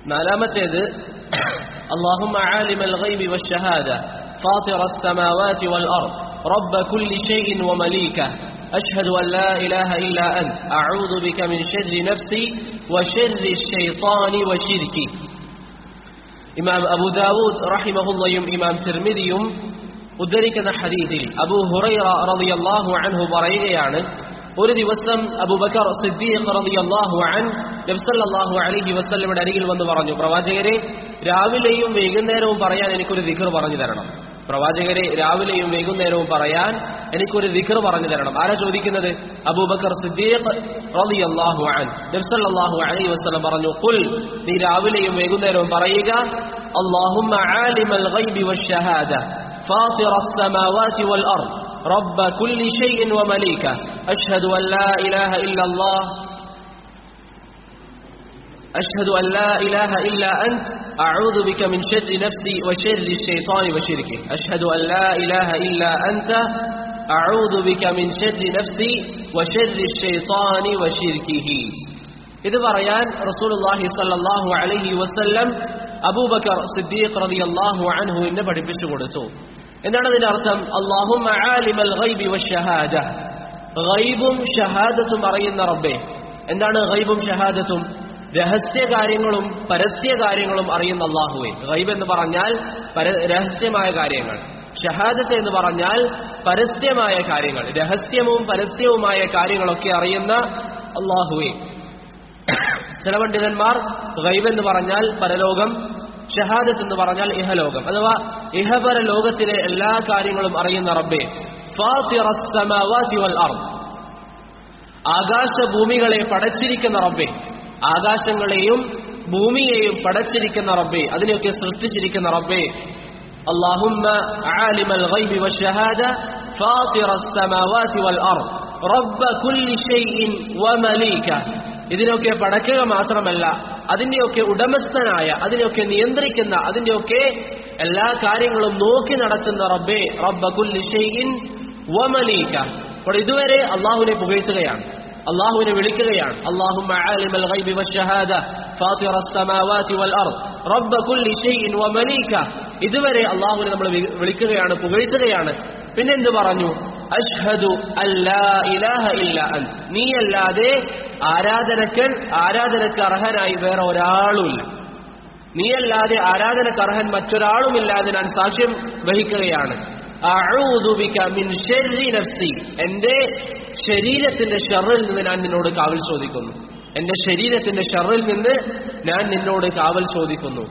നാലാമത്തേത് اللهم عالم الغيب والشهادة فاطر السماوات والأرض رب كل شيء ومليكه أشهد أن لا إله إلا أنت أعوذ بك من شر نفسي وشر الشيطان وشركي ഇമാം അബു ദാവൂദ് റഹിമഹുല്ലയും ഇമാം തിർമിദിയും ഉദ്ധരിക്കുന്ന ഹദീസിൽ അബൂ ഹുറൈറ റളിയല്ലാഹു അൻഹു പറയുകയാണ് ഒരു ദിവസം അബൂബക്കർ സിദ്ദീഖ് റളിയല്ലാഹു അൻ നബ്സല്ലാഹു അലൈഹി വസല്ലമയുടെ അരികിൽ വന്ന് പറഞ്ഞു പ്രവാചകരെ രാവിലെയും വൈകുന്നേരവും പറയാൻ എനിക്കൊരു ദിഖർ പറഞ്ഞു തരണം പ്രവാചകരെ രാവിലെയും വൈകുന്നേരവും പറയാൻ എനിക്കൊരു ദിഖർ പറഞ്ഞു തരണം ആരാ ചോദിക്കുന്നത് അബൂബക്കർ സിദ്ദീഖ് റളിയല്ലാഹു അൻ നബ്സല്ലാഹു അലൈഹി വസല്ലം പറഞ്ഞു ഖുൽ നീ രാവിലെയും വൈകുന്നേരവും പറയുക اللهم عالم الغيب والشهادة فاطر السماوات والأرض رب كل شيء ومليكه أشهد أن لا إله إلا الله أشهد أن لا إله إلا أنت أعوذ بك من شر نفسي وشر الشيطان وشركه أشهد أن لا إله إلا أنت أعوذ بك من شر نفسي وشر الشيطان وشركه ഇത് പറയാൻ റസൂലുള്ളാഹി സ്വല്ലല്ലാഹു അലൈഹി വസല്ലം അബൂബക്കർ സിദ്ദീഖ് റളിയല്ലാഹു അൻഹുവിനെ പഠിപ്പിച്ചു കൊടുത്തു എന്താണ് അതിന്റെ അർത്ഥം അല്ലാഹുമ്മ ആലിമൽ ഗൈബി വശഹാദ ഗൈബും ഷഹാദത്തും അറിയുന്ന റബ്ബേ എന്താണ് ഗൈബും ഷഹാദത്തും രഹസ്യ കാര്യങ്ങളും പരസ്യ കാര്യങ്ങളും അറിയുന്ന അള്ളാഹുവെ ഗൈബ് എന്ന് പറഞ്ഞാൽ പര- രഹസ്യമായ കാര്യങ്ങൾ ഷഹാദത്ത് എന്ന് പറഞ്ഞാൽ പരസ്യമായ കാര്യങ്ങൾ രഹസ്യവും പരസ്യവുമായ കാര്യങ്ങളൊക്കെ അറിയുന്ന അള്ളാഹുവെ ചില പണ്ഡിതന്മാർ ഗൈബ് എന്ന് പറഞ്ഞാൽ പരലോകം ഷഹാദത്ത് എന്ന് പറഞ്ഞാൽ ഇഹലോകം അഥവാ ഇഹപര ലോകത്തിലെ എല്ലാ കാര്യങ്ങളും അറിയുന്ന റബ്ബെ ഫാത്തിറസ് സമാവാതി വൽ അർദ് ആകാശഭൂമികളെ പടച്ചിരിക്കുന്ന റബ്ബെ ആകാശങ്ങളെയും ഭൂമിയെയും പടച്ചിരിക്കുന്ന റബ്ബെ അതിനെയൊക്കെ സൃഷ്ടിച്ചിരിക്കുന്ന റബ്ബെ اللهم عالم الغيب والشهادة فاطر السماوات والأرض رب كل شيء ومليكه ഇതിനൊക്കെ പടക്കുക മാത്രമല്ല അതിന്റെയൊക്കെ ഉടമസ്ഥനായ അതിനെയൊക്കെ നിയന്ത്രിക്കുന്ന അതിന്റെയൊക്കെ എല്ലാ കാര്യങ്ങളും നോക്കി നടത്തുന്ന റബ്ബെ റബ്ബ കുല്ലി ഷൈഇൻ വമലീക അപ്പോൾ ഇതുവരെ അള്ളാഹുവിനെ പുകഴ്ത്തുകയാണ് അള്ളാഹുവിനെ വിളിക്കുകയാണ് അള്ളാഹുമ്മ ആലിമൽ ഗൈബി വശഹാദ ഫാത്തിറ السماوات والارض റബ്ബ കുല്ലി ഷൈഇൻ വമലീക ഇതുവരെ അള്ളാഹുവിനെ നമ്മൾ വി- വിളിക്കുകയാണ് പുകഴ്ത്തുകയാണ് പിന്നെ എന്ത് പറഞ്ഞു അഷ്ഹദു അല്ലാ ഇലാഹ ഇല്ല അന്ത് നീയല്ലാതെ ആരാധനക്കൻ ആരാധനക്ക് അർഹനായി വേറെ ഒരാളുമില്ല നീയല്ലാതെ ആരാധനക്ക് അർഹൻ മറ്റൊരാളുമില്ലാതെ ഞാൻ സാക്ഷ്യം വഹിക്കുകയാണ് അഊദു ബിക മിൻ ശർരി നഫ്സി എന്റെ ശരീരത്തിന്റെ ഷറിൽ നിന്ന് ഞാൻ നിന്നോട് കാവൽ ചോദിക്കുന്നു എന്റെ ശരീരത്തിന്റെ ഷറിൽ നിന്ന് ഞാൻ നിന്നോട് കാവൽ ചോദിക്കുന്നു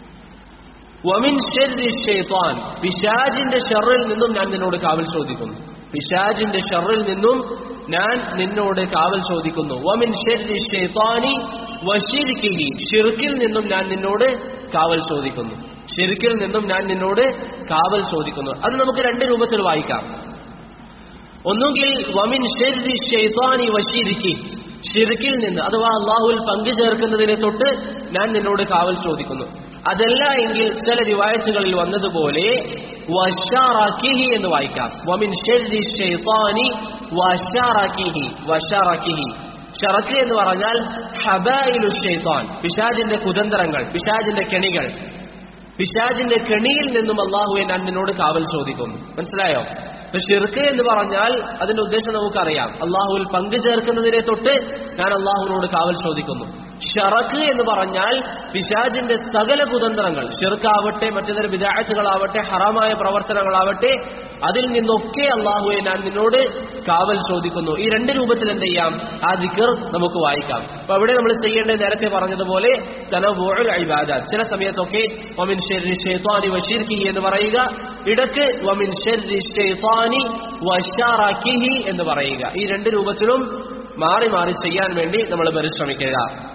വമിൻ ഷർരി ഷൈത്താൻ പിശാജിന്റെ ഷറിൽ നിന്നും ഞാൻ നിന്നോട് കാവൽ ചോദിക്കുന്നു പിശാജിന്റെ ഷറിൽ നിന്നും ഞാൻ നിന്നോട് കാവൽ ചോദിക്കുന്നു വമിൻ ഷർരി ഷൈത്താനി വശിരിക്കിഹി ഷിർക്കിൽ നിന്നും ഞാൻ നിന്നോട് കാവൽ ചോദിക്കുന്നു ഷിർക്കിൽ നിന്നും ഞാൻ നിന്നോട് കാവൽ ചോദിക്കുന്നു അത് നമുക്ക് രണ്ട് രൂപത്തിൽ വായിക്കാം ഒന്നുകിൽ വമിൻ ഷർരി ഷൈത്താനി വശിരിക്കി ഷിർക്കിൽ നിന്ന് അഥവാ അള്ളാഹുവിൽ പങ്കു ചേർക്കുന്നതിനെ തൊട്ട് ഞാൻ നിന്നോട് കാവൽ ചോദിക്കുന്നു അതല്ല എങ്കിൽ ചില റിവായത്തുകളിൽ വന്നതുപോലെ വശാറാക്കിഹി എന്ന് വായിക്കാം വമിൻ ഷർരി ഷൈത്താനി വശാറാക്കിഹി വശാറാക്കിഹി ഷറക്ക് എന്ന് പറഞ്ഞാൽ ഹബായിലു ഷൈത്താൻ പിശാജിന്റെ കുതന്ത്രങ്ങൾ പിശാജിന്റെ കെണികൾ പിശാജിന്റെ കെണിയിൽ നിന്നും അള്ളാഹുവെ ഞാൻ നിന്നോട് കാവൽ ചോദിക്കുന്നു മനസ്സിലായോ ഇപ്പൊ ഷിർക്ക് എന്ന് പറഞ്ഞാൽ അതിന്റെ ഉദ്ദേശം നമുക്കറിയാം അള്ളാഹുവിൽ പങ്കു ചേർക്കുന്നതിനെ തൊട്ട് ഞാൻ അള്ളാഹുവിനോട് കാവൽ ചോദിക്കുന്നു ഷറക്ക് എന്ന് പറഞ്ഞാൽ പിശാജിന്റെ സകല കുതന്ത്രങ്ങൾ ഷിർക്കാവട്ടെ മറ്റേതൊരു വിദാഴ്ചകളാവട്ടെ ഹറാമായ പ്രവർത്തനങ്ങളാവട്ടെ അതിൽ നിന്നൊക്കെ അള്ളാഹുവെ ഞാൻ നിന്നോട് കാവൽ ചോദിക്കുന്നു ഈ രണ്ട് രൂപത്തിൽ എന്ത് ചെയ്യാം ആ ദിക്കർ നമുക്ക് വായിക്കാം അപ്പൊ അവിടെ നമ്മൾ ചെയ്യേണ്ടത് നേരത്തെ പറഞ്ഞതുപോലെ തനവോഴൽ ഇബാദ ചില സമയത്തൊക്കെ വമിൻ ഷെരി ഷെയ്ത്താനി വഷീർക്കി എന്ന് പറയുക ഇടക്ക് വമിൻ ഷെരി ഷെയ്ത്താനി വഷാറാക്കിഹി എന്ന് പറയുക ഈ രണ്ട് രൂപത്തിലും മാറി മാറി ചെയ്യാൻ വേണ്ടി നമ്മൾ പരിശ്രമിക്കുക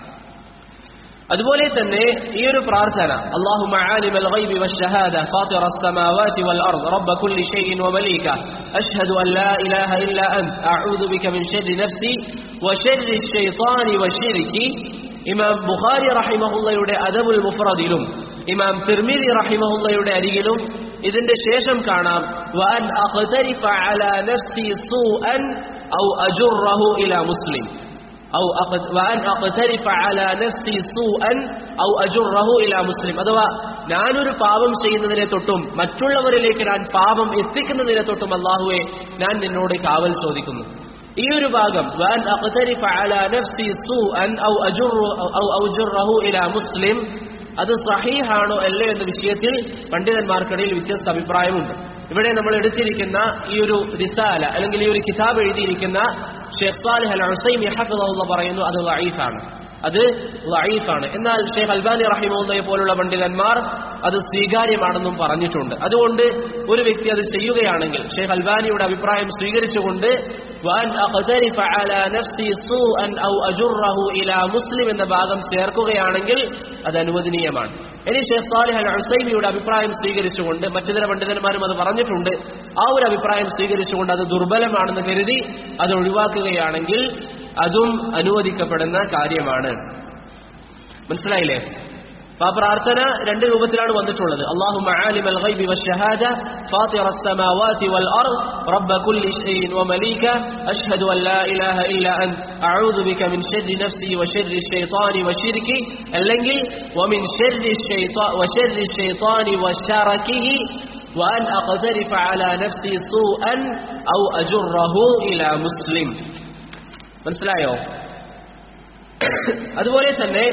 അതുപോലെ തന്നെ ഈ ഒരു പ്രാർത്ഥന اللهم عالم الغيب والشهادة فاطر السماوات والأرض رب كل شيء ومليكه أشهد أن لا إله إلا أنت أعوذ بك من شر نفسي وشر الشيطان وشركي ഇമാം ബുഖാരി റഹിമഹുള്ളയുടെ അദബുൽ മുഫ്രദിലും ഇമാം തിർമിദി റഹിമഹുള്ളയുടെ അരികിലും ഇതിന്റെ ശേഷം കാണാം വഅൻ അഖ്തരിഫ അലാ നഫ്സി സൂഅൻ ഔ അജുറഹു ഇലാ മുസ്ലിം ഔ അഖ- വഅൻ അഖ്തരിഫ അലാ നഫ്സി സൂഅൻ ഔ അജുറഹു ഇലാ മുസ്ലിം അഥവാ ഞാനൊരു പാപം ചെയ്യുന്നതിനെ തൊട്ടും മറ്റുള്ളവരിലേക്ക് ഞാൻ പാപം എത്തിക്കുന്നതിനെ തൊട്ടും അള്ളാഹുവെ ഞാൻ നിന്നോട് കാവൽ ചോദിക്കുന്നു ഈ ഒരു ഭാഗം വഅൻ അഖ്തരിഫ അലാ നഫ്സി സൂഅൻ ഔ അജുറു ഔ അജുറഹു ഇലാ മുസ്ലിം അത് സഹീഹാണോ അല്ലേ എന്ന വിഷയത്തിൽ പണ്ഡിതന്മാർക്കിടയിൽ വ്യത്യസ്ത അഭിപ്രായമുണ്ട് ഇവിടെ നമ്മൾ എടുത്തിരിക്കുന്ന ഈ ഒരു റിസാല അല്ലെങ്കിൽ ഈ ഒരു കിതാബ് എഴുതിയിരിക്കുന്ന ഷെയ്ഖ് സാലിഹ് അൽ ഹുസൈമി ഹഫിദുള്ള പറയുന്നു അത് ലഈഫാണ് അത് ലഈഫാണ് എന്നാൽ ഷെയ്ഖ് അൽബാനി റഹിമുള്ളയെ പോലുള്ള പണ്ഡിതന്മാർ അത് സ്വീകാര്യമാണെന്നും പറഞ്ഞിട്ടുണ്ട് അതുകൊണ്ട് ഒരു വ്യക്തി അത് ചെയ്യുകയാണെങ്കിൽ ഷെയ്ഖ് അൽബാനിയുടെ അഭിപ്രായം സ്വീകരിച്ചുകൊണ്ട് وأن أقترف على نفسي سوءا أو أجره إلى مسلم എന്ന ഭാഗം ചേർക്കുകയാണെങ്കിൽ അത് അനുവദനീയമാണ് ഇനി ഷെയ്ഖ് സാലിഹ് അൽ ഹുസൈമിയുടെ അഭിപ്രായം സ്വീകരിച്ചുകൊണ്ട് മറ്റു ചില പണ്ഡിതന്മാരും അത് പറഞ്ഞിട്ടുണ്ട് ആ ഒരു അഭിപ്രായം സ്വീകരിച്ചുകൊണ്ട് അത് ദുർബലമാണെന്ന് കരുതി അത് ഒഴിവാക്കുകയാണെങ്കിൽ അതും അനുവദിക്കപ്പെടുന്ന കാര്യമാണ് മനസ്സിലായില്ലേ അപ്പൊ ആ പ്രാർത്ഥന രണ്ട് രൂപത്തിലാണ് വന്നിട്ടുള്ളത് അള്ളാഹു عالم الغيب والشهادة فاطر السماوات والأرض رب كل شيء ومليكه أشهد أن لا إله إلا أنت أعوذ بك من شر نفسي وشر الشيطان وشركي അല്ലെങ്കിൽ ومن شر الشيطان وشر الشيطان وشركه وأن أقترف على نفسي سوءا أو أجره إلى مسلم മനസ്സിലായോ അതുപോലെ തന്നെ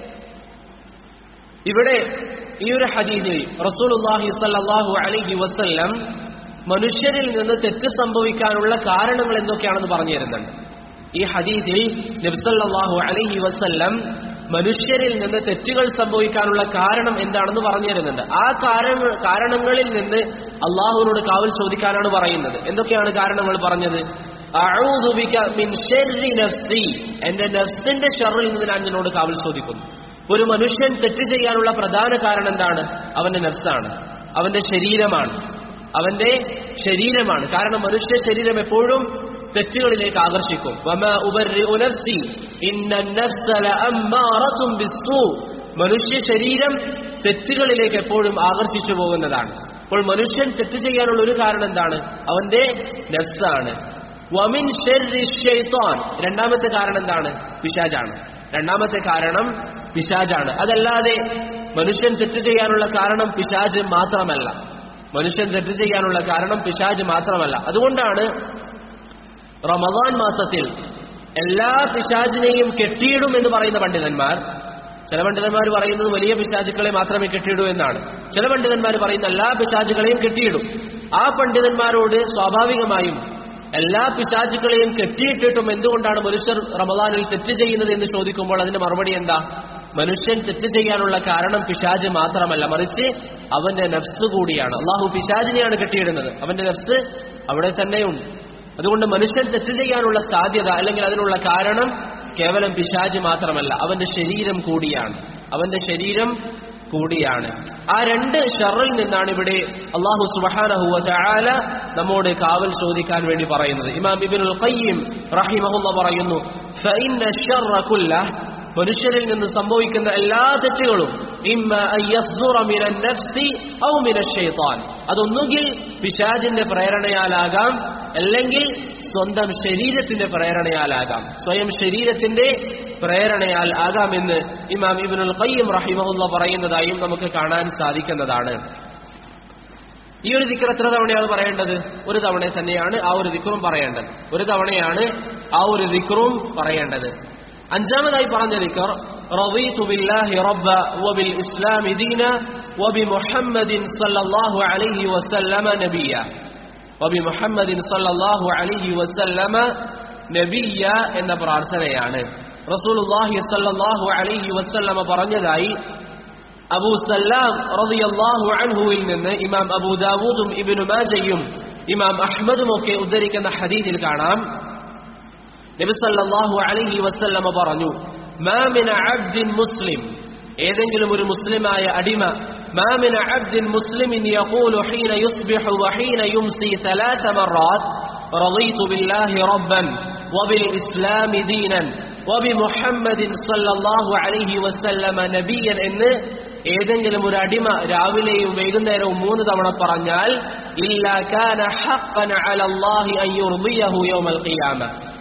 ഇവിടെ ഈ ഒരു ഹദീസിൽ റസൂലുള്ളാഹി സ്വല്ലല്ലാഹു അലൈഹി വസല്ലം മനുഷ്യരിൽ നിന്ന് തെറ്റ് സംഭവിക്കാനുള്ള കാരണങ്ങൾ എന്തൊക്കെയാണെന്ന് പറഞ്ഞു തരുന്നുണ്ട് ഈ ഹദീസിൽ നബ്സല്ലാഹു അലൈഹി വസല്ലം മനുഷ്യരിൽ നിന്ന് തെറ്റുകൾ സംഭവിക്കാനുള്ള കാരണം എന്താണെന്ന് പറഞ്ഞു തരുന്നുണ്ട് ആ കാരണ കാരണങ്ങളിൽ നിന്ന് അള്ളാഹുവിനോട് കാവൽ ചോദിക്കാനാണ് പറയുന്നത് എന്തൊക്കെയാണ് കാരണങ്ങൾ പറഞ്ഞത് അഊദു ബിക മിൻ ശർരി നഫ്സി എന്റെ നഫ്സിന്റെ ഷർറിൽ നിന്ന് ഞാൻ നിന്നോട് കാവൽ ചോദിക്കുന്നു ഒരു മനുഷ്യൻ തെറ്റ് ചെയ്യാനുള്ള പ്രധാന കാരണം എന്താണ് അവന്റെ നഫ്സാണ് അവന്റെ ശരീരമാണ് അവന്റെ ശരീരമാണ് കാരണം മനുഷ്യ ശരീരം എപ്പോഴും തെറ്റുകളിലേക്ക് ആകർഷിക്കും വമ ഉബർരിഉ നഫ്സി ഇന്ന നഫ്സ ലഅമ്മാറത്തും ബിസ്സൂ മനുഷ്യ ശരീരം തെറ്റുകളിലേക്ക് എപ്പോഴും ആകർഷിച്ചു പോകുന്നതാണ് അപ്പോൾ മനുഷ്യൻ തെറ്റ് ചെയ്യാനുള്ള ഒരു കാരണം എന്താണ് അവന്റെ നഫ്സാണ് വമിൻ ഷർരി ഷൈത്താൻ രണ്ടാമത്തെ കാരണം എന്താണ് പിശാജാണ് രണ്ടാമത്തെ കാരണം പിശാജാണ് അതല്ലാതെ മനുഷ്യൻ തെറ്റ് ചെയ്യാനുള്ള കാരണം പിശാജ് മാത്രമല്ല മനുഷ്യൻ തെറ്റ് ചെയ്യാനുള്ള കാരണം പിശാജ് മാത്രമല്ല അതുകൊണ്ടാണ് റമദാൻ മാസത്തിൽ എല്ലാ പിശാജിനെയും കെട്ടിയിടും എന്ന് പറയുന്ന പണ്ഡിതന്മാർ ചില പണ്ഡിതന്മാർ പറയുന്നത് വലിയ പിശാചുക്കളെ മാത്രമേ കെട്ടിയിടൂ എന്നാണ് ചില പണ്ഡിതന്മാർ പറയുന്ന എല്ലാ പിശാചുകളെയും കെട്ടിയിടും ആ പണ്ഡിതന്മാരോട് സ്വാഭാവികമായും എല്ലാ പിശാചുക്കളെയും കെട്ടിയിട്ടിട്ടും എന്തുകൊണ്ടാണ് മനുഷ്യർ റമദാനിൽ തെറ്റ് ചെയ്യുന്നത് എന്ന് ചോദിക്കുമ്പോൾ അതിന്റെ മറുപടി എന്താ മനുഷ്യൻ തെറ്റ് ചെയ്യാനുള്ള കാരണം പിശാജ് മാത്രമല്ല മറിച്ച് അവന്റെ നഫ്സ് കൂടിയാണ് അള്ളാഹു പിശാജിനെയാണ് കെട്ടിയിടുന്നത് അവന്റെ നഫ്സ് അവിടെ തന്നെയുണ്ട് അതുകൊണ്ട് മനുഷ്യൻ തെറ്റ് ചെയ്യാനുള്ള സാധ്യത അല്ലെങ്കിൽ അതിനുള്ള കാരണം കേവലം പിശാജ് മാത്രമല്ല അവന്റെ ശരീരം കൂടിയാണ് അവന്റെ ശരീരം കൂടിയാണ് ആ രണ്ട് ഷറിൽ നിന്നാണ് ഇവിടെ അള്ളാഹു സുബഹാനഹുവ ചാല നമ്മോട് കാവൽ ചോദിക്കാൻ വേണ്ടി പറയുന്നത് ഇമാം ഇബിനുൽ ഖയ്യിം റഹിമഹുല്ല പറയുന്നു ഫഇന്ന ശർറ കുല്ലഹ് മനുഷ്യരിൽ നിന്ന് സംഭവിക്കുന്ന എല്ലാ തെറ്റുകളും ഇമ്മ അൻ യസ്ദുറ മിനൻ നഫ്സി ഔ മിനശ് ശൈത്താൻ അതൊന്നുകിൽ പിശാജിന്റെ പ്രേരണയാലാകാം അല്ലെങ്കിൽ സ്വന്തം ശരീരത്തിന്റെ പ്രേരണയാലാകാം സ്വയം ശരീരത്തിന്റെ പ്രേരണയാൽ ആകാമെന്ന് ഇമാം ഇബ്നുൽ ഖയ്യിം റഹിമഹുല്ല പറയുന്നതായും നമുക്ക് കാണാൻ സാധിക്കുന്നതാണ് ഈ ഒരു ദിക്കർ എത്ര തവണയാണ് പറയേണ്ടത് ഒരു തവണ തന്നെയാണ് ആ ഒരു ദിക്കറും പറയേണ്ടത് ഒരു തവണയാണ് ആ ഒരു ദിക്കറും പറയേണ്ടത് അഞ്ചാമതായി പറഞ്ഞ ദിക്കർ رضيت بالله ربا وبالإسلام دينا وبمحمد صلى الله عليه وسلم نبيا وبمحمد صلى الله عليه وسلم نبيا എന്ന പ്രാർത്ഥനയാണ് റസൂലുള്ളാഹി സ്വല്ലല്ലാഹു അലൈഹി വസല്ലമ പറഞ്ഞതായി അബൂ സല്ലാം റളിയല്ലാഹു അൻഹുവിൽ നിന്ന് ഇമാം അബൂ ദാവൂദും ഇബ്നു മാജയും ഇമാം അഹ്മദും ഒക്കെ ഉദ്ധരിക്കുന്ന ഹദീസിൽ കാണാം നബി സല്ലല്ലാഹു അലൈഹി വസല്ലമ പറഞ്ഞു മാ മിന അബ്ദിൻ മുസ്ലിം ഏതെങ്കിലും ഒരു മുസ്ലിമായ അടിമ മാ മിന അബ്ദിൻ മുസ്ലിമിൻ യഖൂലു ഹീന യുസ്ബിഹു വഹീന യുംസി ثلاث مرات رضيت بالله ربا وبالإسلام دينا وبمحمد صلى الله عليه وسلم نبيا എന്ന് ഏതെങ്കിലും ഒരു അടിമ രാവിലെയും വൈകുന്നേരവും മൂന്ന് തവണ പറഞ്ഞാൽ ഇല്ലാ കാന ഹഖ്ഖൻ അലല്ലാഹി അൻ യുർദിയഹു യൗമൽ ഖിയാമ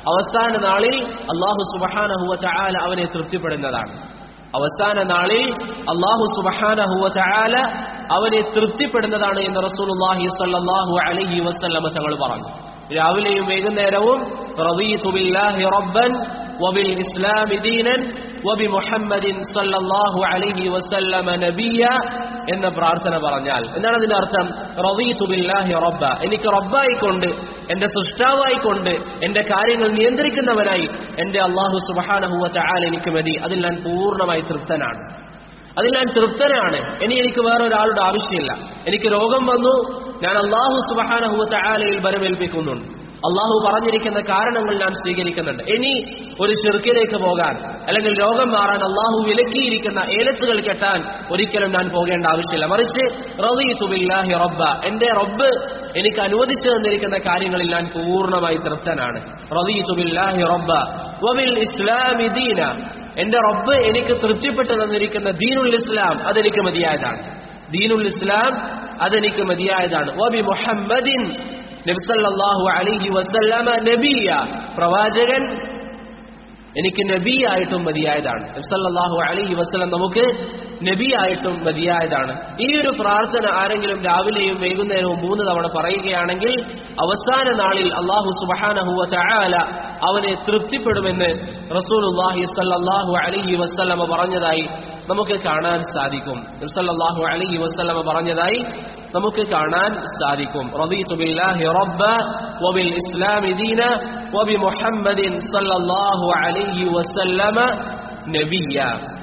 അവസാന നാളിൽ അള്ളാഹു സുബഹാനഹുവ ചായാല അവനെ തൃപ്തിപ്പെടുന്നതാണ് അവസാന നാളിൽ അള്ളാഹു സുബഹാനഹുവ ചായാല അവനെ തൃപ്തിപ്പെടുന്നതാണ് എന്ന് റസൂലുള്ളാഹി സ്വല്ലല്ലാഹു അലൈഹി വസല്ലമ തങ്ങൾ പറഞ്ഞു രാവിലെയും വൈകുന്നേരവും റളീതു ബില്ലാഹി റബ്ബൻ വബിൽ ഇസ്ലാമി ദീനൻ വബി മുഹമ്മദിൻ സല്ലല്ലാഹു അലൈഹി വസല്ലമ നബിയ എന്ന പ്രാർത്ഥന പറഞ്ഞാൽ എന്താണ് അതിന്റെ അർത്ഥം റളീതു ബില്ലാഹി റബ്ബ എനിക്ക് റബ്ബായിക്കൊണ്ട് എന്റെ സൃഷ്ടാവായിക്കൊണ്ട് എന്റെ കാര്യങ്ങൾ നിയന്ത്രിക്കുന്നവനായി എന്റെ അള്ളാഹു സുബ്ഹാനഹു വ തആല എനിക്ക് മതി അതിൽ ഞാൻ പൂർണ്ണമായി തൃപ്തനാണ് അതിൽ ഞാൻ തൃപ്തനാണ് ഇനി എനിക്ക് വേറെ ഒരാളുടെ ആവശ്യമില്ല എനിക്ക് രോഗം വന്നു ഞാൻ അള്ളാഹു സുബഹാനഹുവ ചായാലയിൽ ബലമേൽപ്പിക്കുന്നുണ്ട് അള്ളാഹു പറഞ്ഞിരിക്കുന്ന കാരണങ്ങൾ ഞാൻ സ്വീകരിക്കുന്നുണ്ട് ഇനി ഒരു ചെറുക്കിലേക്ക് പോകാൻ അല്ലെങ്കിൽ രോഗം മാറാൻ അള്ളാഹു വിലക്കിയിരിക്കുന്ന ഏലസുകൾ കെട്ടാൻ ഒരിക്കലും ഞാൻ പോകേണ്ട ആവശ്യമില്ല മറിച്ച് റളീതു ബില്ലാഹി റബ്ബ എന്റെ റബ്ബ് എനിക്ക് അനുവദിച്ചു തന്നിരിക്കുന്ന കാര്യങ്ങളിൽ ഞാൻ പൂർണ്ണമായി തൃപ്തനാണ് റളീതു ബില്ലാഹി റബ്ബ വബിൽ ഇസ്ലാമി ദീന എന്റെ റബ്ബ് എനിക്ക് തൃപ്തിപ്പെട്ടു തന്നിരിക്കുന്ന ദീനുൽ ഇസ്ലാം അതെനിക്ക് മതിയായതാണ് ദീനുൽ ഇസ്ലാം അതെനിക്ക് മതിയായതാണ് വബി മുഹമ്മദിൻ നബ്സല്ലാഹു അലൈഹി വസല്ലമ നബിയ പ്രവാചകൻ എനിക്ക് നബിയായിട്ടും മതിയായതാണ് നബ്സല്ലാഹു അലൈഹി വസ്ലം നമുക്ക് നബിയായിട്ടും മതിയായതാണ് ഈ ഒരു പ്രാർത്ഥന ആരെങ്കിലും രാവിലെയും വൈകുന്നേരവും മൂന്ന് തവണ പറയുകയാണെങ്കിൽ അവസാന നാളിൽ അള്ളാഹു സുബഹാനഹുവ ചായാല അവനെ തൃപ്തിപ്പെടുമെന്ന് റസൂലുല്ലാഹി സല്ലല്ലാഹു അലൈഹി വസ്ലമ പറഞ്ഞതായി നമുക്ക് കാണാൻ സാധിക്കും നബ്സല്ലാഹു അലൈഹി വസ്ലമ പറഞ്ഞതായി നമുക്ക് കാണാൻ സാധിക്കും റളീതു ബില്ലാഹി റബ്ബ വബിൽ ഇസ്ലാമി ദീന വബി മുഹമ്മദിൻ സല്ലല്ലാഹു അലൈഹി വസല്ലമ നബിയ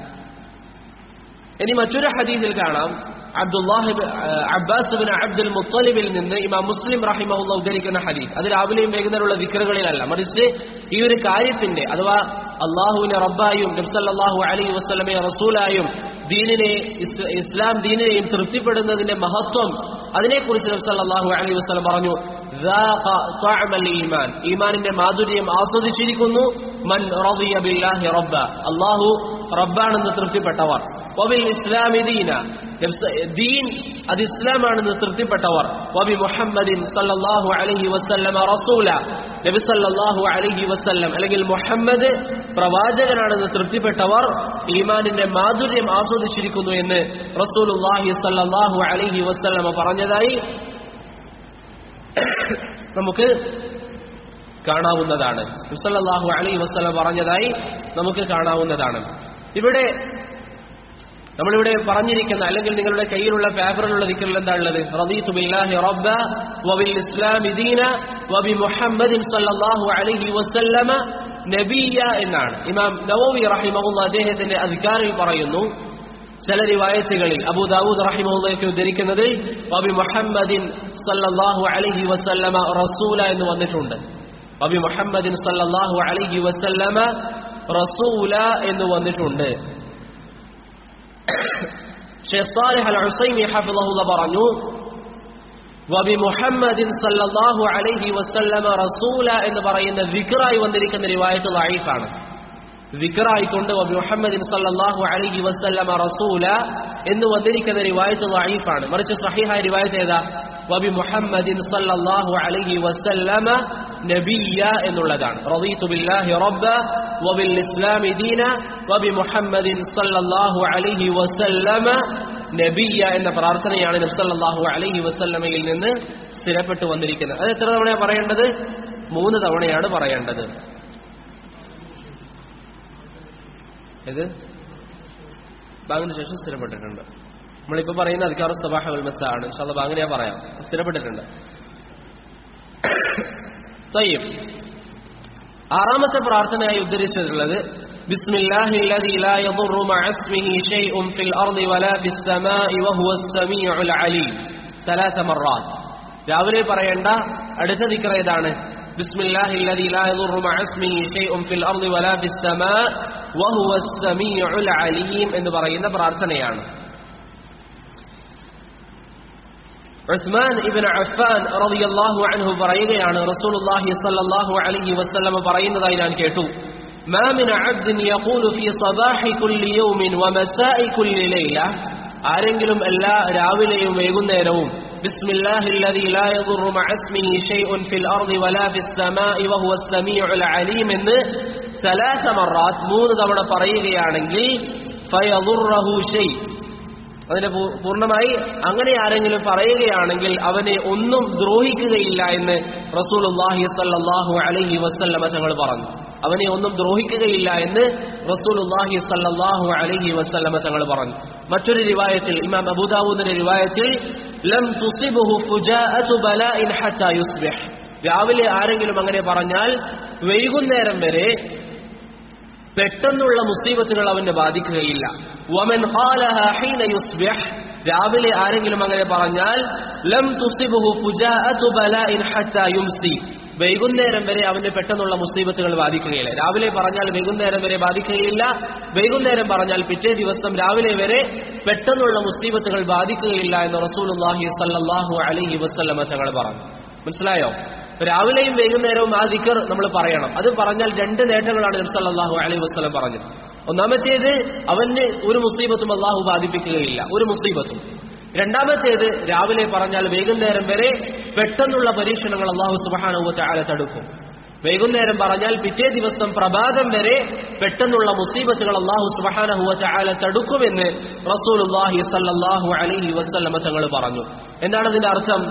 ഇനി മറ്റൊരു ഹദീസിൽ കാണാം അബ്ദുല്ലാഹി അബ്ബാസ് ബിൻ അബ്ദുൽ മുത്തലിബിൽ നിന്ന് ഇമാം മുസ്ലിം റഹിമഹുല്ല ഉദ്ധരിക്കുന്ന ഹദീസ് അത് രാവിലെയും വൈകുന്നേരമുള്ള ദിക്കറുകളിലല്ല മറിച്ച് ഈ ഒരു കാര്യത്തിന്റെ അഥവാ അള്ളാഹുവിനെ റബ്ബായും നബ്സല്ലാഹു അലൈഹി വസ്ലമെ റസൂലായും ദീനിനെ ഇസ്ലാം ദീനിനെയും തൃപ്തിപ്പെടുന്നതിന്റെ മഹത്വം അതിനെക്കുറിച്ച് നബ്സല്ലാഹു അലൈഹി വസ്ലം പറഞ്ഞു ഈമാൻ ഈമാനിന്റെ മാധുര്യം ആസ്വദിച്ചിരിക്കുന്നു മൻ റളിയ ബില്ലാഹി റബ്ബ അള്ളാഹു റബ്ബാണെന്ന് തൃപ്തിപ്പെട്ടവർ വബിൽ ഇസ്ലാമി ദീന ദീൻ അത് ഇസ്ലാമാണെന്ന് തൃപ്തിപ്പെട്ടവർ വബി മുഹമ്മദിൻ സല്ലല്ലാഹു അലൈഹി വസല്ലമ റസൂല നബി സല്ലല്ലാഹു അലൈഹി വസല്ലം അല്ലെങ്കിൽ മുഹമ്മദ് പ്രവാചകനാണെന്ന് തൃപ്തിപ്പെട്ടവർ ഈമാനിന്റെ മാധുര്യം ആസ്വദിച്ചിരിക്കുന്നു എന്ന് റസൂലുള്ളാഹി സല്ലല്ലാഹു അലൈഹി വസല്ലമ പറഞ്ഞതായി നമുക്ക് കാണാവുന്നതാണ് സല്ലല്ലാഹു അലൈഹി വസല്ലം പറഞ്ഞതായി നമുക്ക് കാണാവുന്നതാണ് ഇവിടെ നമ്മളിവിടെ പറഞ്ഞിരിക്കുന്ന അല്ലെങ്കിൽ നിങ്ങളുടെ കയ്യിലുള്ള പേപ്പറിലുള്ള ദിക്കറിൽ എന്താ ഉള്ളത് റദീതു ബില്ലാഹി റബ്ബ വബിൽ ഇസ്ലാമി ദീന വബി മുഹമ്മദിൻ സല്ലല്ലാഹു അലൈഹി വസല്ലമ നബിയ എന്നാണ് ഇമാം നവവി റഹിമഹുല്ല അദ്ദേഹത്തിന്റെ അധികാരിൽ പറയുന്നു ചില റിവായത്തുകളിൽ അബൂ ദാവൂദ് റഹിമഹുല്ലയൊക്കെ ഉദ്ധരിക്കുന്നത് വബി മുഹമ്മദിൻ സല്ലല്ലാഹു അലൈഹി വസല്ലമ റസൂല എന്ന് വന്നിട്ടുണ്ട് വബി മുഹമ്മദിൻ സല്ലല്ലാഹു അലൈഹി വസല്ലമ റസൂല എന്ന് വന്നിട്ടുണ്ട് ഷെയ്ഖ് സാലിഹ് അൽ ഹുസൈമി ഹഫിളഹുല്ല പറഞ്ഞു വബി മുഹമ്മദിൻ സല്ലല്ലാഹു അലൈഹി വസല്ലമ റസൂല എന്ന് പറയുന്ന വിക്റായി വന്നിരിക്കുന്ന റിവായത്ത് ലൈഫാണ് വിക്റായിക്കൊണ്ട് വബി മുഹമ്മദിൻ സല്ലല്ലാഹു അലൈഹി വസല്ലമ റസൂല എന്ന് വന്നിരിക്കുന്ന റിവായത്ത് ലൈഫാണ് മറിച്ച് സഹിഹായ റിവായത്ത് ഏതാ വബി മുഹമ്മദിൻ സല്ലല്ലാഹു അലൈഹി വസല്ലമ നബിയ എന്നുള്ളതാണ് റളീതു ബില്ലാഹി റബ്ബ വബിൽ ഇസ്ലാമി ദീന വബി മുഹമ്മദിൻ സല്ലല്ലാഹു അലൈഹി വസല്ലമ നബിയ എന്ന പ്രാർത്ഥനയാണ് നബ്സല്ലാഹു അലൈഹി വസല്ലമയിൽ നിന്ന് സ്ഥിരപ്പെട്ടു വന്നിരിക്കുന്നത് അത് എത്ര തവണയാണ് പറയേണ്ടത് മൂന്ന് തവണയാണ് പറയേണ്ടത് ഇത് ബാങ്കിന് ശേഷം സ്ഥിരപ്പെട്ടിട്ടുണ്ട് നമ്മളിപ്പോ പറയുന്ന അധികാര സബാഹ ഉൽമസ ആണ് ഇൻഷാല്ല ബാങ്കിനെ ഞാൻ പറയാം സ്ഥിരപ്പെട്ടിട്ടുണ്ട് തയ്യം ആറാമത്തെ പ്രാർത്ഥനയായി ഉദ്ധരിച്ചിട്ടുള്ളത് بسم الله الذي لا يضر مع اسمه شيء في الأرض ولا في السماء وهو السميع العليم ثلاث مرات രാവിലെ പറയേണ്ട അടുത്ത ദിക്ര ഏതാണ് بسم الله الذي لا يضر مع اسمه شيء في الأرض ولا في السماء وهو السميع العليم എന്ന് പറയുന്ന പ്രാർത്ഥനയാണ് ഉസ്മാൻ ഇബ്ൻ അഫ്ഫാൻ റളിയല്ലാഹു അൻഹു പറയുകയാണ് റസൂലുള്ളാഹി സ്വല്ലല്ലാഹു അലൈഹി വസല്ലം പറയുന്നതായി ഞാൻ കേട്ടു ما من عبد يقول في صباح كل يوم ومساء كل ليلة ആരെങ്കിലും എല്ലാ രാവിലെയും വൈകുന്നേരവും بسم الله الذي لا يضر مع اسمه شيء في الأرض ولا في السماء وهو السميع العليم എന്ന് ثلاث مرات മൂന്ന് തവണ പറയുകയാണെങ്കിൽ فيضره شيء അതിനെ പൂ- പൂർണ്ണമായി അങ്ങനെ ആരെങ്കിലും പറയുകയാണെങ്കിൽ അവനെ ഒന്നും ദ്രോഹിക്കുകയില്ല എന്ന് റസൂലുള്ളാഹി സല്ലല്ലാഹു അലൈഹി വസല്ലമ തങ്ങൾ പറഞ്ഞു അവനെ ഒന്നും ദ്രോഹിക്കുകയില്ല എന്ന് റസൂലുള്ളാഹി സല്ലല്ലാഹു അലൈഹി വസല്ലമ തങ്ങൾ പറഞ്ഞു മറ്റൊരു റിവായത്തിൽ ഇമാം അബൂദാവൂദിന്റെ റിവായത്തിൽ ലം തുസിബുഹു ഫുജാഅതു ബലാഇൻ ഹത്താ യുസ്ബിഹ് രാവിലെ ആരെങ്കിലും അങ്ങനെ പറഞ്ഞാൽ വൈകുന്നേരം വരെ പെട്ടെന്നുള്ള മുസീബത്തുകൾ അവനെ ബാധിക്കുകയില്ല വമൻ ഖാലഹ ഹീന യുസ്ബിഹ് രാവിലെ ആരെങ്കിലും അങ്ങനെ പറഞ്ഞാൽ ലം തുസിബുഹു ഫുജാഅതു ബലാഇൻ ഹത്താ യുംസി വൈകുന്നേരം വരെ അവന് പെട്ടെന്നുള്ള മുസീബത്തുകൾ ബാധിക്കുകയില്ല രാവിലെ പറഞ്ഞാൽ വൈകുന്നേരം വരെ ബാധിക്കുകയില്ല വൈകുന്നേരം പറഞ്ഞാൽ പിറ്റേ ദിവസം രാവിലെ വരെ പെട്ടെന്നുള്ള മുസീബത്തുകൾ ബാധിക്കുകയില്ല എന്ന് റസൂലുള്ളാഹി സല്ലല്ലാഹു അലൈഹി വസല്ലമ തങ്ങൾ പറഞ്ഞു മനസ്സിലായോ രാവിലെയും വൈകുന്നേരവും ആ ദിക്കർ നമ്മൾ പറയണം അത് പറഞ്ഞാൽ രണ്ട് നേട്ടങ്ങളാണ് നബി സല്ലല്ലാഹു അലൈഹി വസല്ലം പറഞ്ഞത് ഒന്നാമത്തേത് അവന് ഒരു മുസീബത്തും അള്ളാഹു ബാധിപ്പിക്കുകയില്ല ഒരു മുസീബത്തും രണ്ടാമത്തേത് രാവിലെ പറഞ്ഞാൽ വൈകുന്നേരം വരെ പെട്ടെന്നുള്ള പരീക്ഷണങ്ങൾ അള്ളാഹു സുബാനുവ ചാല തടുക്കും വൈകുന്നേരം പറഞ്ഞാൽ പിറ്റേ ദിവസം പ്രഭാതം വരെ പെട്ടെന്നുള്ള മുസീബത്തുകൾ അള്ളാഹു സുബഹാനഹുവ ചാല തടുക്കുമെന്ന് റസൂലുള്ളാഹി സല്ലല്ലാഹു അലൈഹി വസല്ലമ തങ്ങൾ പറഞ്ഞു എന്താണ് അതിന്റെ അർത്ഥം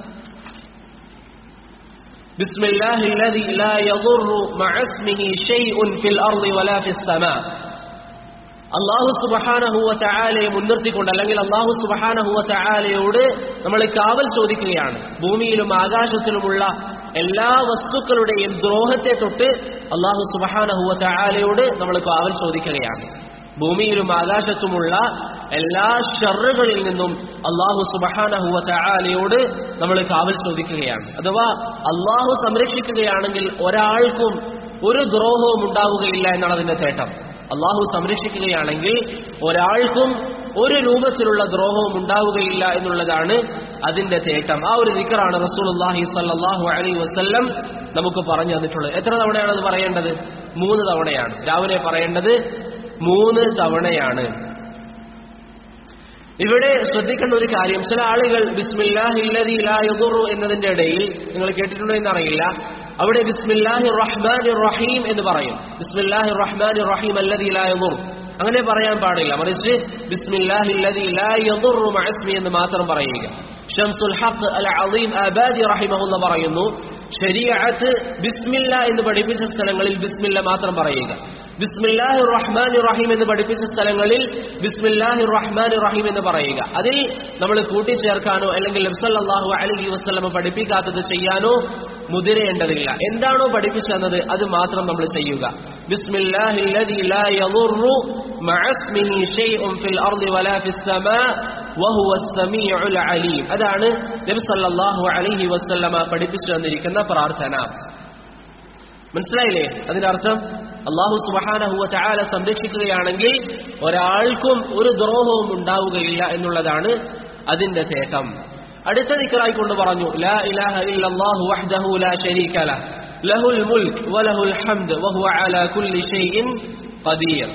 بسم الله الذي لا يضر مع اسمه شيء في الأرض ولا في السماء അള്ളാഹു സുബഹാനഹുവ ചായാലയെ മുൻനിർത്തിക്കൊണ്ട് അല്ലെങ്കിൽ അള്ളാഹു സുബഹാനഹുവ ചായാലയോട് നമ്മൾ കാവൽ ചോദിക്കുകയാണ് ഭൂമിയിലും ആകാശത്തിലുമുള്ള എല്ലാ വസ്തുക്കളുടെയും ദ്രോഹത്തെ തൊട്ട് അള്ളാഹു സുബഹാനഹുവ ചായാലയോട് നമ്മൾ കാവൽ ചോദിക്കുകയാണ് ഭൂമിയിലും ആകാശത്തുമുള്ള എല്ലാ ഷറുകളിൽ നിന്നും അള്ളാഹു സുബഹാനഹുവ ചായാലയോട് നമ്മൾ കാവൽ ചോദിക്കുകയാണ് അഥവാ അള്ളാഹു സംരക്ഷിക്കുകയാണെങ്കിൽ ഒരാൾക്കും ഒരു ദ്രോഹവും ഉണ്ടാവുകയില്ല എന്നാണ് അതിന്റെ ചേട്ടം അള്ളാഹു സംരക്ഷിക്കുകയാണെങ്കിൽ ഒരാൾക്കും ഒരു രൂപത്തിലുള്ള ദ്രോഹവും ഉണ്ടാവുകയില്ല എന്നുള്ളതാണ് അതിന്റെ തേട്ടം ആ ഒരു ദിക്കറാണ് റസൂലുള്ളാഹി സല്ലല്ലാഹു അലൈഹി വസല്ലം നമുക്ക് പറഞ്ഞു തന്നിട്ടുള്ളത് എത്ര തവണയാണ് അത് പറയേണ്ടത് മൂന്ന് തവണയാണ് രാവിലെ പറയേണ്ടത് മൂന്ന് തവണയാണ് ഇവിടെ ശ്രദ്ധിക്കേണ്ട ഒരു കാര്യം ചില ആളുകൾ ബിസ്മില്ലാഹില്ലദി ലാ യദുറു എന്നതിന്റെ ഇടയിൽ നിങ്ങൾ കേട്ടിട്ടുണ്ടോ എന്നറിയില്ല അവിടെ ബിസ്മില്ലാഹി റഹ്മാൻ റഹീം എന്ന് പറയും ബിസ്മില്ലാഹി റഹ്മാൻ റഹീം അല്ലദി ലാ യദുർ അങ്ങനെ പറയാൻ പാടില്ല മറിച്ച് ബിസ്മില്ലാഹില്ലദി ലാ യദുറു മഅസ്മി എന്ന് മാത്രം പറയുക ഷംസുൽ ഹഖ് അൽ അലീം അബാദി റഹിമഹുല്ല പറയുന്നു ശരീഅത്ത് ബിസ്മില്ല എന്ന് പഠിപ്പിച്ച സ്ഥലങ്ങളിൽ ബിസ്മില്ല മാത്രം പറയുക ബിസ്മില്ലാഹി റഹ്മാൻ റഹീം എന്ന് പഠിപ്പിച്ച സ്ഥലങ്ങളിൽ ബിസ്മില്ലാഹി റഹ്മാൻ റഹീം എന്ന് പറയുക അതിൽ നമ്മൾ കൂട്ടിച്ചേർക്കാനോ അല്ലെങ്കിൽ നബ്സല്ലാഹു അലൈഹി വസ്ലമ പഠിപ്പിക്കാത്തത് ചെയ്യാനോ മുതിരേണ്ടതില്ല എന്താണോ പഠിപ്പിച്ചത് അത് മാത്രം നമ്മൾ ചെയ്യുക ബിസ്മില്ലാഹി الذي لا يضر مع اسمه شيء في الأرض ولا في السماء وهو السميع العليم അതാണ് നബി സല്ലല്ലാഹു അലൈഹി വസല്ലമ പഠിപ്പിച്ചു തന്നിരിക്കുന്ന പ്രാർത്ഥന മനസ്സിലായില്ലേ അതിന്റെ അർത്ഥം അള്ളാഹു സുബഹാനഹുവ ചായാല സംരക്ഷിക്കുകയാണെങ്കിൽ ഒരാൾക്കും ഒരു ദ്രോഹവും ഉണ്ടാവുകയില്ല എന്നുള്ളതാണ് അതിന്റെ തേട്ടം അടുത്ത ദിക്കറായി കൊണ്ട് പറഞ്ഞു ലാ ഇലാഹ ഇല്ലല്ലാഹു വഹ്ദഹു ലാ ശരീക ലഹ് ലഹുൽ മുൽക്ക് വലഹുൽ ഹംദ് വഹുവ അലാ കുല്ലി ഷൈഇൻ ഖദീർ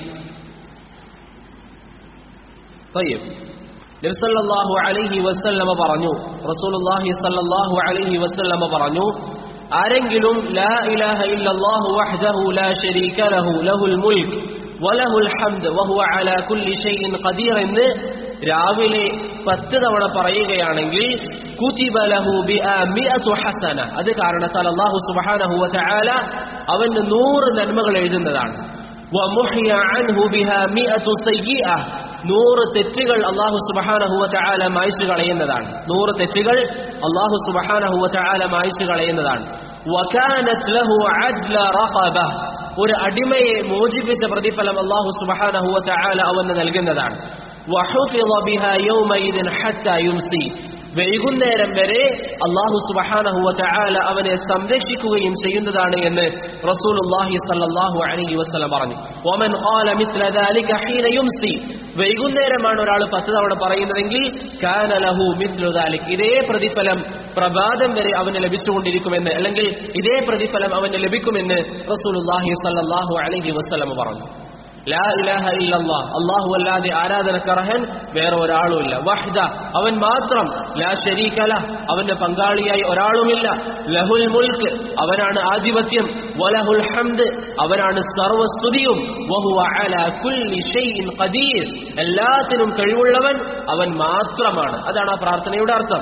طيب നബി സല്ലല്ലാഹു അലൈഹി വസല്ലമ പറഞ്ഞു റസൂലുള്ളാഹി സല്ലല്ലാഹു അലൈഹി വസല്ലമ പറഞ്ഞു ആരെങ്കിലും ലാ ഇലാഹ ഇല്ലല്ലാഹു വഹ്ദഹു ലാ ശരീക ലഹു ലഹുൽ മുൽക്ക് വലഹുൽ ഹംദ് വഹുവ അലാ കുല്ലി ഷൈഇൻ ഖദീർ എന്ന് രാവിലെ പത്ത് തവണ പറയുകയാണെങ്കിൽ കുതിബ ലഹു ബിഅമിഅതു ഹസന അത് കാരണത്താൽ അല്ലാഹു സുബ്ഹാനഹു വതആല അവന് നൂറ് നന്മകൾ എഴുതുന്നതാണ് വമുഹിയ അൻഹു ബിഹാ മിഅതു സയ്യിഅ നൂറ് തെറ്റുകൾ അള്ളാഹു സുബഹാനഹുവ ചായാല മായ്ച്ചു കളയുന്നതാണ് നൂറ് തെറ്റുകൾ അള്ളാഹു സുബഹാനഹുവ ചായാല മായ്ച്ചു കളയുന്നതാണ് വകാനത് ലഹു അദ്ല റഖബ ഒരു അടിമയെ മോചിപ്പിച്ച പ്രതിഫലം അള്ളാഹു സുബഹാനഹുവ ചായാല അവന് നൽകുന്നതാണ് വഹുഫിള ബിഹാ യൗമഇദിൻ ഹത്താ യുംസി വൈകുന്നേരം വരെ അള്ളാഹു സുബഹാനഹുവ ചായാല അവനെ സംരക്ഷിക്കുകയും ചെയ്യുന്നതാണ് എന്ന് റസൂലുള്ളാഹി സല്ലല്ലാഹു അലൈഹി വസല്ലം പറഞ്ഞു ഒമൻ ഖാല മിസ്ല ദാലിക ഹീന യുംസി വൈകുന്നേരമാണ് ഒരാൾ പത്ത് തവണ പറയുന്നതെങ്കിൽ കാന ലഹു മിസ്ലു ദാലിക് ഇതേ പ്രതിഫലം പ്രഭാതം വരെ അവന് ലഭിച്ചുകൊണ്ടിരിക്കുമെന്ന് അല്ലെങ്കിൽ ഇതേ പ്രതിഫലം അവന് ലഭിക്കുമെന്ന് റസൂലുള്ളാഹി സല്ലല്ലാഹു അലൈഹി വസല്ലം പറഞ്ഞു ലാ ഇലാഹ ഇല്ലല്ലാ അള്ളാഹു അല്ലാതെ ആരാധനക്കർഹൻ വേറെ ഒരാളുമില്ല വഹ്ദ അവൻ മാത്രം ലാ ശരീകല അവന്റെ പങ്കാളിയായി ഒരാളുമില്ല ലഹുൽ മുൽക്ക് അവനാണ് ആധിപത്യം വലഹുൽ ഹംദ് അവനാണ് സർവസ്തുതിയും വഹുവ അലാ കുല്ലി ഷൈഇൻ ഖദീർ എല്ലാത്തിനും കഴിവുള്ളവൻ അവൻ മാത്രമാണ് അതാണ് ആ പ്രാർത്ഥനയുടെ അർത്ഥം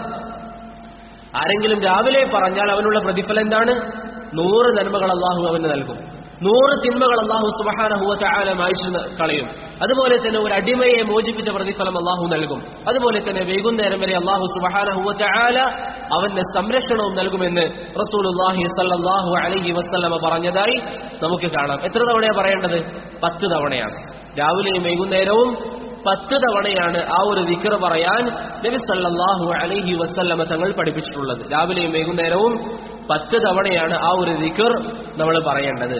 ആരെങ്കിലും രാവിലെ പറഞ്ഞാൽ അവനുള്ള പ്രതിഫലം എന്താണ് നൂറ് നന്മകൾ അള്ളാഹു അവന് നൽകും നൂറ് തിന്മകൾ അള്ളാഹു സുബഹാനഹുവ ചായാല മായ്ച്ചു കളയും അതുപോലെ തന്നെ ഒരു അടിമയെ മോചിപ്പിച്ച പ്രതിഫലം അള്ളാഹു നൽകും അതുപോലെ തന്നെ വൈകുന്നേരം വരെ അള്ളാഹു സുബഹാനഹുവ ചായാല അവന്റെ സംരക്ഷണവും നൽകുമെന്ന് റസൂലുല്ലാഹി സല്ലല്ലാഹു അലൈഹി വസല്ലമ പറഞ്ഞതായി നമുക്ക് കാണാം എത്ര തവണയാണ് പറയേണ്ടത് പത്ത് തവണയാണ് രാവിലെയും വൈകുന്നേരവും പത്ത് തവണയാണ് ആ ഒരു ദിക്കർ പറയാൻ നബി സല്ലല്ലാഹു അലൈഹി വസല്ലമ തങ്ങൾ പഠിപ്പിച്ചിട്ടുള്ളത് രാവിലെയും വൈകുന്നേരവും പത്ത് തവണയാണ് ആ ഒരു ദിക്കർ നമ്മൾ പറയേണ്ടത്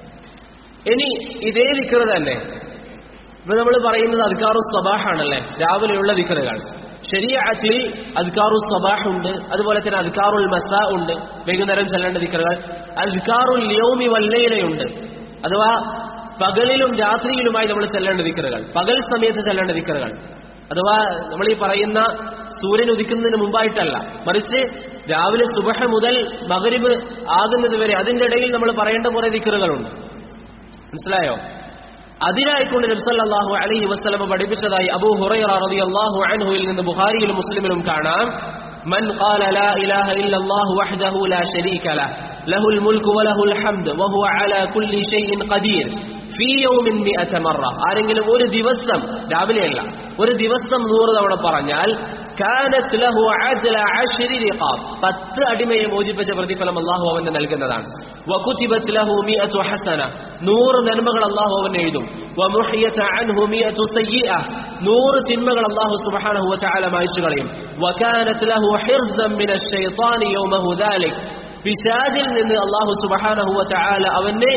ഇനി ഇതേ ദിക്കർ തന്നെ ഇപ്പൊ നമ്മൾ പറയുന്നത് അദ്കാറു സബാഹാണല്ലേ രാവിലെയുള്ള ദിക്കറുകൾ ശരിയാറ്റിൽ അദ്കാറു സബാഹ് ഉണ്ട് അതുപോലെ തന്നെ അദ്കാറുൽ മസ ഉണ്ട് വൈകുന്നേരം ചെല്ലേണ്ട ദിക്കറുകൾ അദ്കാറുൽ യോമി വല്ലയിലുണ്ട് അഥവാ പകലിലും രാത്രിയിലുമായി നമ്മൾ ചെല്ലേണ്ട ദിക്കറുകൾ പകൽ സമയത്ത് ചെല്ലേണ്ട ദിക്കറുകൾ അഥവാ നമ്മൾ ഈ പറയുന്ന സൂര്യൻ ഉദിക്കുന്നതിന് മുമ്പായിട്ടല്ല മറിച്ച് രാവിലെ സുബഹ മുതൽ മകരിബ് ആകുന്നത് വരെ അതിന്റെ ഇടയിൽ നമ്മൾ പറയേണ്ട കുറെ ദിക്കറുകളുണ്ട് മനസ്സിലായോ അതിനായിക്കൊണ്ട് നബ്സല്ലാഹു അലൈഹി വസ്ലമ പഠിപ്പിച്ചതായി അബൂ ഹുറൈറ റളിയല്ലാഹു അൻഹുവിൽ നിന്ന് ബുഖാരിയിലും മുസ്ലിമിലും കാണാം من قال لا إله إلا الله وحده لا شريك له له الملك وله الحمد وهو على كل شيء قدير في يوم مئة مرة ആരെങ്കിലും ഒരു ദിവസം രാവിലെയല്ല ഒരു ദിവസം നൂറ് തവണ പറഞ്ഞാൽ കാനത്ത് ലഹു അദ്ല അശ്രി റിഖാബ് പത്ത് അടിമയെ മോചിപ്പിച്ച പ്രതിഫലം അള്ളാഹു അവന് നൽകുന്നതാണ് വകുതിബത് ലഹു മിഅതു ഹസന നൂറ് നന്മകൾ അള്ളാഹു അവൻ എഴുതും വമുഹിയത അൻഹു മിഅതു സയ്യിഅ നൂറ് തിന്മകൾ അള്ളാഹു സുബ്ഹാനഹു വതആല മായ്ച്ചു കളയും വകാനത്ത് ലഹു ഹിർസൻ മിന ശൈത്താനി യൗമഹു ദാലിക് പിശാചിൽ നിന്ന് അള്ളാഹു സുബ്ഹാനഹു വതആല അവനെ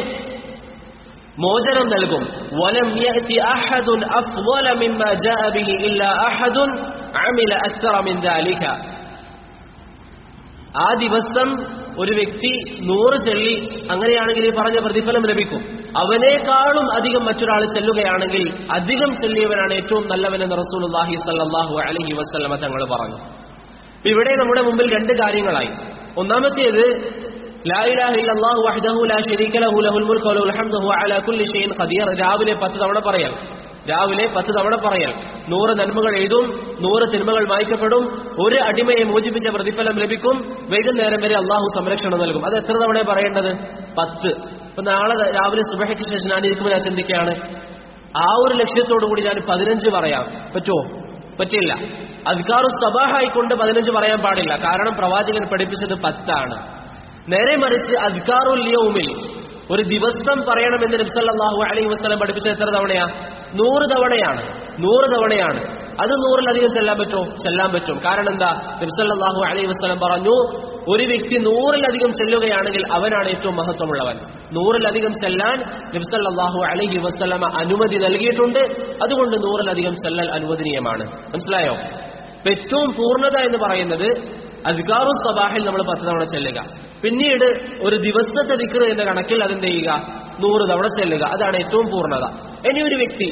മോചനം നൽകും വലം യഅതി അഹദുൻ അഫ്ളല മിമ്മ ജാഅ ബിഹി ഇല്ലാ അഹദുൻ അമില അക്സറ മിൻ ദാലിക ആ ദിവസം ഒരു വ്യക്തി നൂറ് ചെല്ലി അങ്ങനെയാണെങ്കിൽ ഈ പറഞ്ഞ പ്രതിഫലം ലഭിക്കും അവനേക്കാളും അധികം മറ്റൊരാൾ ചെല്ലുകയാണെങ്കിൽ അധികം ചെല്ലിയവനാണ് ഏറ്റവും നല്ലവനെന്ന് റസൂലുള്ളാഹി സല്ലല്ലാഹു അലൈഹി വസല്ലമ തങ്ങൾ പറഞ്ഞു ഇപ്പൊ ഇവിടെ നമ്മുടെ മുമ്പിൽ രണ്ട് കാര്യങ്ങളായി ഒന്നാമത്തേത് ലാ ഇലാഹ ഇല്ലല്ലാഹു വഹ്ദഹു ലാ ശരീക ലഹു ലഹുൽ മുൽക്കു വലഹുൽ ഹംദു ഹുവ അലാ കുല്ലി ഷൈഇൻ ഖദീർ രാവിലെ പത്ത് തവണ പറയൽ രാവിലെ പത്ത് തവണ പറയൽ നൂറ് നന്മകൾ എഴുതും നൂറ് തിന്മകൾ മായ്ക്കപ്പെടും ഒരു അടിമയെ മോചിപ്പിച്ച പ്രതിഫലം ലഭിക്കും വൈകുന്നേരം വരെ അള്ളാഹു സംരക്ഷണം നൽകും അത് എത്ര തവണ പറയേണ്ടത് പത്ത് ഇപ്പൊ നാളെ രാവിലെ സുബഹയ്ക്ക് ശേഷം ഞാൻ ഇരിക്കുമ്പോൾ ഞാൻ ചിന്തിക്കുകയാണ് ആ ഒരു ലക്ഷ്യത്തോടു കൂടി ഞാൻ പതിനഞ്ച് പറയാം പറ്റുമോ പറ്റില്ല അധികാറു സബാഹായിക്കൊണ്ട് പതിനഞ്ച് പറയാൻ പാടില്ല കാരണം പ്രവാചകൻ പഠിപ്പിച്ചത് പത്താണ് നേരെ മറിച്ച് അദ്കാറുൽ യൗമിൽ ഒരു ദിവസം പറയണമെന്ന് നബ്സല്ലാഹു അലൈഹി വസ്ലം പഠിപ്പിച്ച എത്ര തവണയാ നൂറ് തവണയാണ് നൂറ് തവണയാണ് അത് നൂറിലധികം ചെല്ലാൻ പറ്റുമോ ചെല്ലാൻ പറ്റും കാരണം എന്താ നബ്സല്ലാഹു അലൈഹി വസ്ലം പറഞ്ഞു ഒരു വ്യക്തി നൂറിലധികം ചെല്ലുകയാണെങ്കിൽ അവനാണ് ഏറ്റവും മഹത്വമുള്ളവൻ നൂറിലധികം ചെല്ലാൻ നബ്സല്ലാഹു അലൈഹി വസ്ലമ അനുമതി നൽകിയിട്ടുണ്ട് അതുകൊണ്ട് നൂറിലധികം ചെല്ലൽ അനുവദനീയമാണ് മനസ്സിലായോ അപ്പൊ ഏറ്റവും പൂർണ്ണത എന്ന് പറയുന്നത് അധികാറു സബാഹിൽ നമ്മൾ പത്ത് തവണ ചെല്ലുക പിന്നീട് ഒരു ദിവസത്തെ ദിക്ർ എന്ന കണക്കിൽ അതെന്ത് ചെയ്യുക നൂറ് തവണ ചെല്ലുക അതാണ് ഏറ്റവും പൂർണ്ണത ഇനി ഒരു വ്യക്തി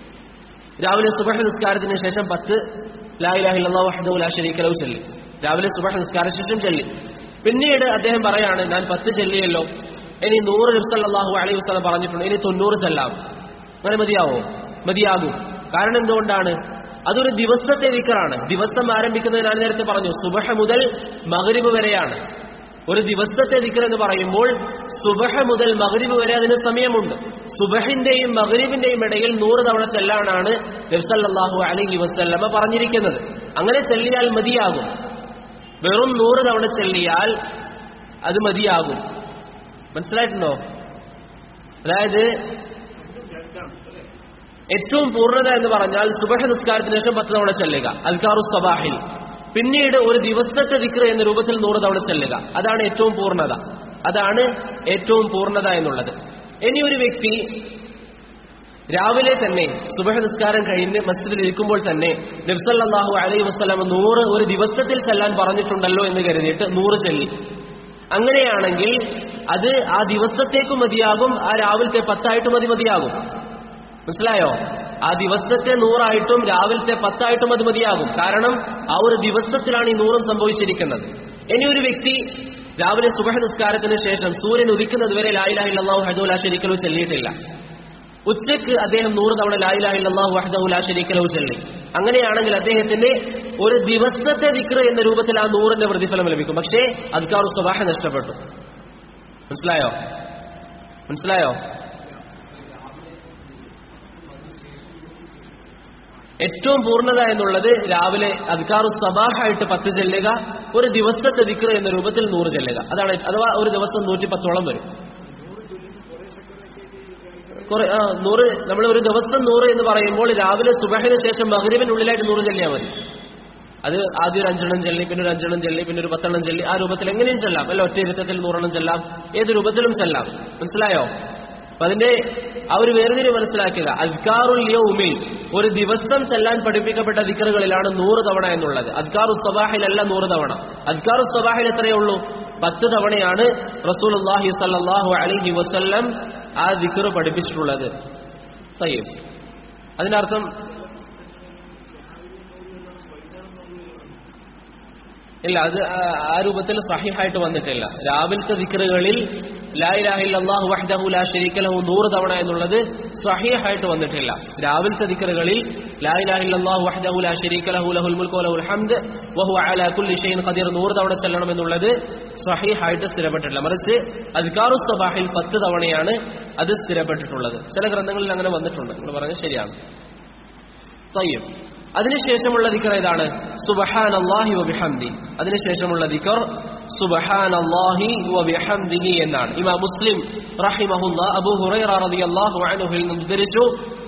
രാവിലെ സുബഹ നിസ്കാരത്തിന് ശേഷം പത്ത് ലായിലാഹില്ലാ വഹദു ലാ ശരീക ലഹു ചൊല്ലി രാവിലെ സുബഹ നിസ്കാര ശേഷം ചൊല്ലി പിന്നീട് അദ്ദേഹം പറയാണ് ഞാൻ പത്ത് ചെല്ലിയല്ലോ ഇനി നൂറ് നബ്സല്ലാഹു അലൈഹി വസ്ലം പറഞ്ഞിട്ടുണ്ട് ഇനി തൊണ്ണൂറ് ചെല്ലാം അങ്ങനെ മതിയാവോ മതിയാകും കാരണം എന്തുകൊണ്ടാണ് അതൊരു ദിവസത്തെ ദിക്കറാണ് ദിവസം ആരംഭിക്കുന്നത് ഞാൻ നേരത്തെ പറഞ്ഞു സുബഹ മുതൽ മകരിബ് വരെയാണ് ഒരു ദിവസത്തെ ദിക്കർ എന്ന് പറയുമ്പോൾ സുബഹ മുതൽ മകരിബ് വരെ അതിന് സമയമുണ്ട് സുബഹിന്റെയും മകരിബിന്റെയും ഇടയിൽ നൂറ് തവണ ചെല്ലാനാണ് നബ്സല്ലാഹു അലൈഹി വസ്ല്ലമ പറഞ്ഞിരിക്കുന്നത് അങ്ങനെ ചെല്ലിയാൽ മതിയാകും വെറും നൂറ് തവണ ചെല്ലിയാൽ അത് മതിയാകും മനസ്സിലായിട്ടുണ്ടോ അതായത് ഏറ്റവും പൂർണ്ണത എന്ന് പറഞ്ഞാൽ സുബഹ നിസ്കാരത്തിന് ശേഷം പത്ത് തവണ ചെല്ലുക അൽക്കാറു സബാഹിൽ പിന്നീട് ഒരു ദിവസത്തെ ദിക്ര എന്ന രൂപത്തിൽ നൂറ് തവണ ചെല്ലുക അതാണ് ഏറ്റവും പൂർണ്ണത അതാണ് ഏറ്റവും പൂർണ്ണത എന്നുള്ളത് ഇനി ഒരു വ്യക്തി രാവിലെ തന്നെ സുബഹ നിസ്കാരം കഴിഞ്ഞ് മസ്ജിദിൽ ഇരിക്കുമ്പോൾ തന്നെ നബ്സല്ലാഹു അലൈഹി വസ്ലാം നൂറ് ഒരു ദിവസത്തിൽ ചെല്ലാൻ പറഞ്ഞിട്ടുണ്ടല്ലോ എന്ന് കരുതിയിട്ട് നൂറ് ചെല്ലി അങ്ങനെയാണെങ്കിൽ അത് ആ ദിവസത്തേക്കും മതിയാകും ആ രാവിലത്തെ പത്തായിട്ട് മതി മതിയാകും മനസ്സിലായോ ആ ദിവസത്തെ നൂറായിട്ടും രാവിലത്തെ പത്തായിട്ടും അത് മതിയാകും കാരണം ആ ഒരു ദിവസത്തിലാണ് ഈ നൂറും സംഭവിച്ചിരിക്കുന്നത് ഇനി ഒരു വ്യക്തി രാവിലെ സുബഹ നിസ്കാരത്തിന് ശേഷം സൂര്യൻ ഉദിക്കുന്നത് വരെ ലായിലാഹില്ലാഹു ഹദുല ശരിക്കലോ ചെല്ലിയിട്ടില്ല ഉച്ചയ്ക്ക് അദ്ദേഹം നൂറ് തവണ ലായിലാഹില്ലാഹു വഹദഹുല ശരിക്കലോ ചെല്ലി അങ്ങനെയാണെങ്കിൽ അദ്ദേഹത്തിന് ഒരു ദിവസത്തെ ദിക്ർ എന്ന രൂപത്തിൽ ആ നൂറിന്റെ പ്രതിഫലം ലഭിക്കും പക്ഷേ അദ്കാർ സുബാഹ നഷ്ടപ്പെട്ടു മനസ്സിലായോ മനസ്സിലായോ ഏറ്റവും പൂർണ്ണത എന്നുള്ളത് രാവിലെ അദ്കാറു സബാഹായിട്ട് പത്ത് ചെല്ലുക ഒരു ദിവസത്തെ ദിക്ർ എന്ന രൂപത്തിൽ നൂറ് ചെല്ലുക അതാണ് അഥവാ ഒരു ദിവസം നൂറ്റി പത്തോളം വരും കുറെ ആ നൂറ് നമ്മൾ ഒരു ദിവസം നൂറ് എന്ന് പറയുമ്പോൾ രാവിലെ സുബഹിന് ശേഷം മകരിവിനുള്ളിലായിട്ട് നൂറ് ചെല്ലിയാൽ മതി അത് ആദ്യം ഒരു അഞ്ചെണ്ണം ചെല്ലി പിന്നെ ഒരു അഞ്ചെണ്ണം ചെല്ലി പിന്നെ ഒരു പത്തെണ്ണം ചെല്ലി ആ രൂപത്തിൽ എങ്ങനെയും ചെല്ലാം അല്ല ഒറ്റ ഇരുത്തത്തിൽ നൂറെണ്ണം ചെല്ലാം ഏത് രൂപത്തിലും ചെല്ലാം മനസ്സിലായോ അപ്പൊ അതിന്റെ ആ ഒരു വേർതിരി മനസ്സിലാക്കുക അദ്കാറുൽ യൗമിൽ ഒരു ദിവസം ചെല്ലാൻ പഠിപ്പിക്കപ്പെട്ട ദിക്കറുകളിലാണ് നൂറ് തവണ എന്നുള്ളത് അദ്കാറു സബാഹിലല്ല നൂറ് തവണ അദ്കാറു സബാഹിൽ എത്രയേ ഉള്ളൂ പത്ത് തവണയാണ് റസൂൽ അള്ളാഹി സല്ലാഹു അലഹി വസ്ല്ലം ആ ദിക്കർ പഠിപ്പിച്ചിട്ടുള്ളത് തയ്യും അതിനർത്ഥം ഇല്ല അത് ആ- ആ രൂപത്തിൽ സഹിഹായിട്ട് വന്നിട്ടില്ല രാവിലത്തെ ദിക്റുകളിൽ ലായിലാഹില്ലാഹു വഹ്ദഹു ലാ ശരീക ലഹു നൂറ് തവണ എന്നുള്ളത് സഹിഹായിട്ട് വന്നിട്ടില്ല രാവിലത്തെ ദിക്റുകളിൽ ലായിലാഹില്ലാഹു വഹ്ദഹു ലാ ശരീക ലഹു ലഹുൽ മുൽക്കു വലഹുൽ ഹംദ് വഹു അലാ കുല്ലി ഷൈഇൻ ഖദീർ നൂറ് തവണ ചെല്ലണം എന്നുള്ളത് സഹിഹായിട്ട് സ്ഥിരപ്പെട്ടിട്ടില്ല മറിച്ച് അദ്കാറു സബാഹിൽ പത്ത് തവണയാണ് അത് സ്ഥിരപ്പെട്ടിട്ടുള്ളത് ചില ഗ്രന്ഥങ്ങളിൽ അങ്ങനെ വന്നിട്ടുണ്ട് നിങ്ങൾ പറഞ്ഞത് ശരിയാണ് തയ്യം അതിനുശേഷമുള്ള ദിക്കർ ഏതാണ് സുബഹാൻ അള്ളാഹി വബിഹംദി അതിനുശേഷമുള്ള ദിക്കർ സുബഹാൻ അള്ളാഹി വബിഹംദിഹി എന്നാണ് ഇമാ മുസ്ലിം റഹിമഹുല്ല അബൂ ഹുറൈറ റളിയല്ലാഹു അൻഹുവിൽ നിന്ന് ഉദ്ധരിച്ചു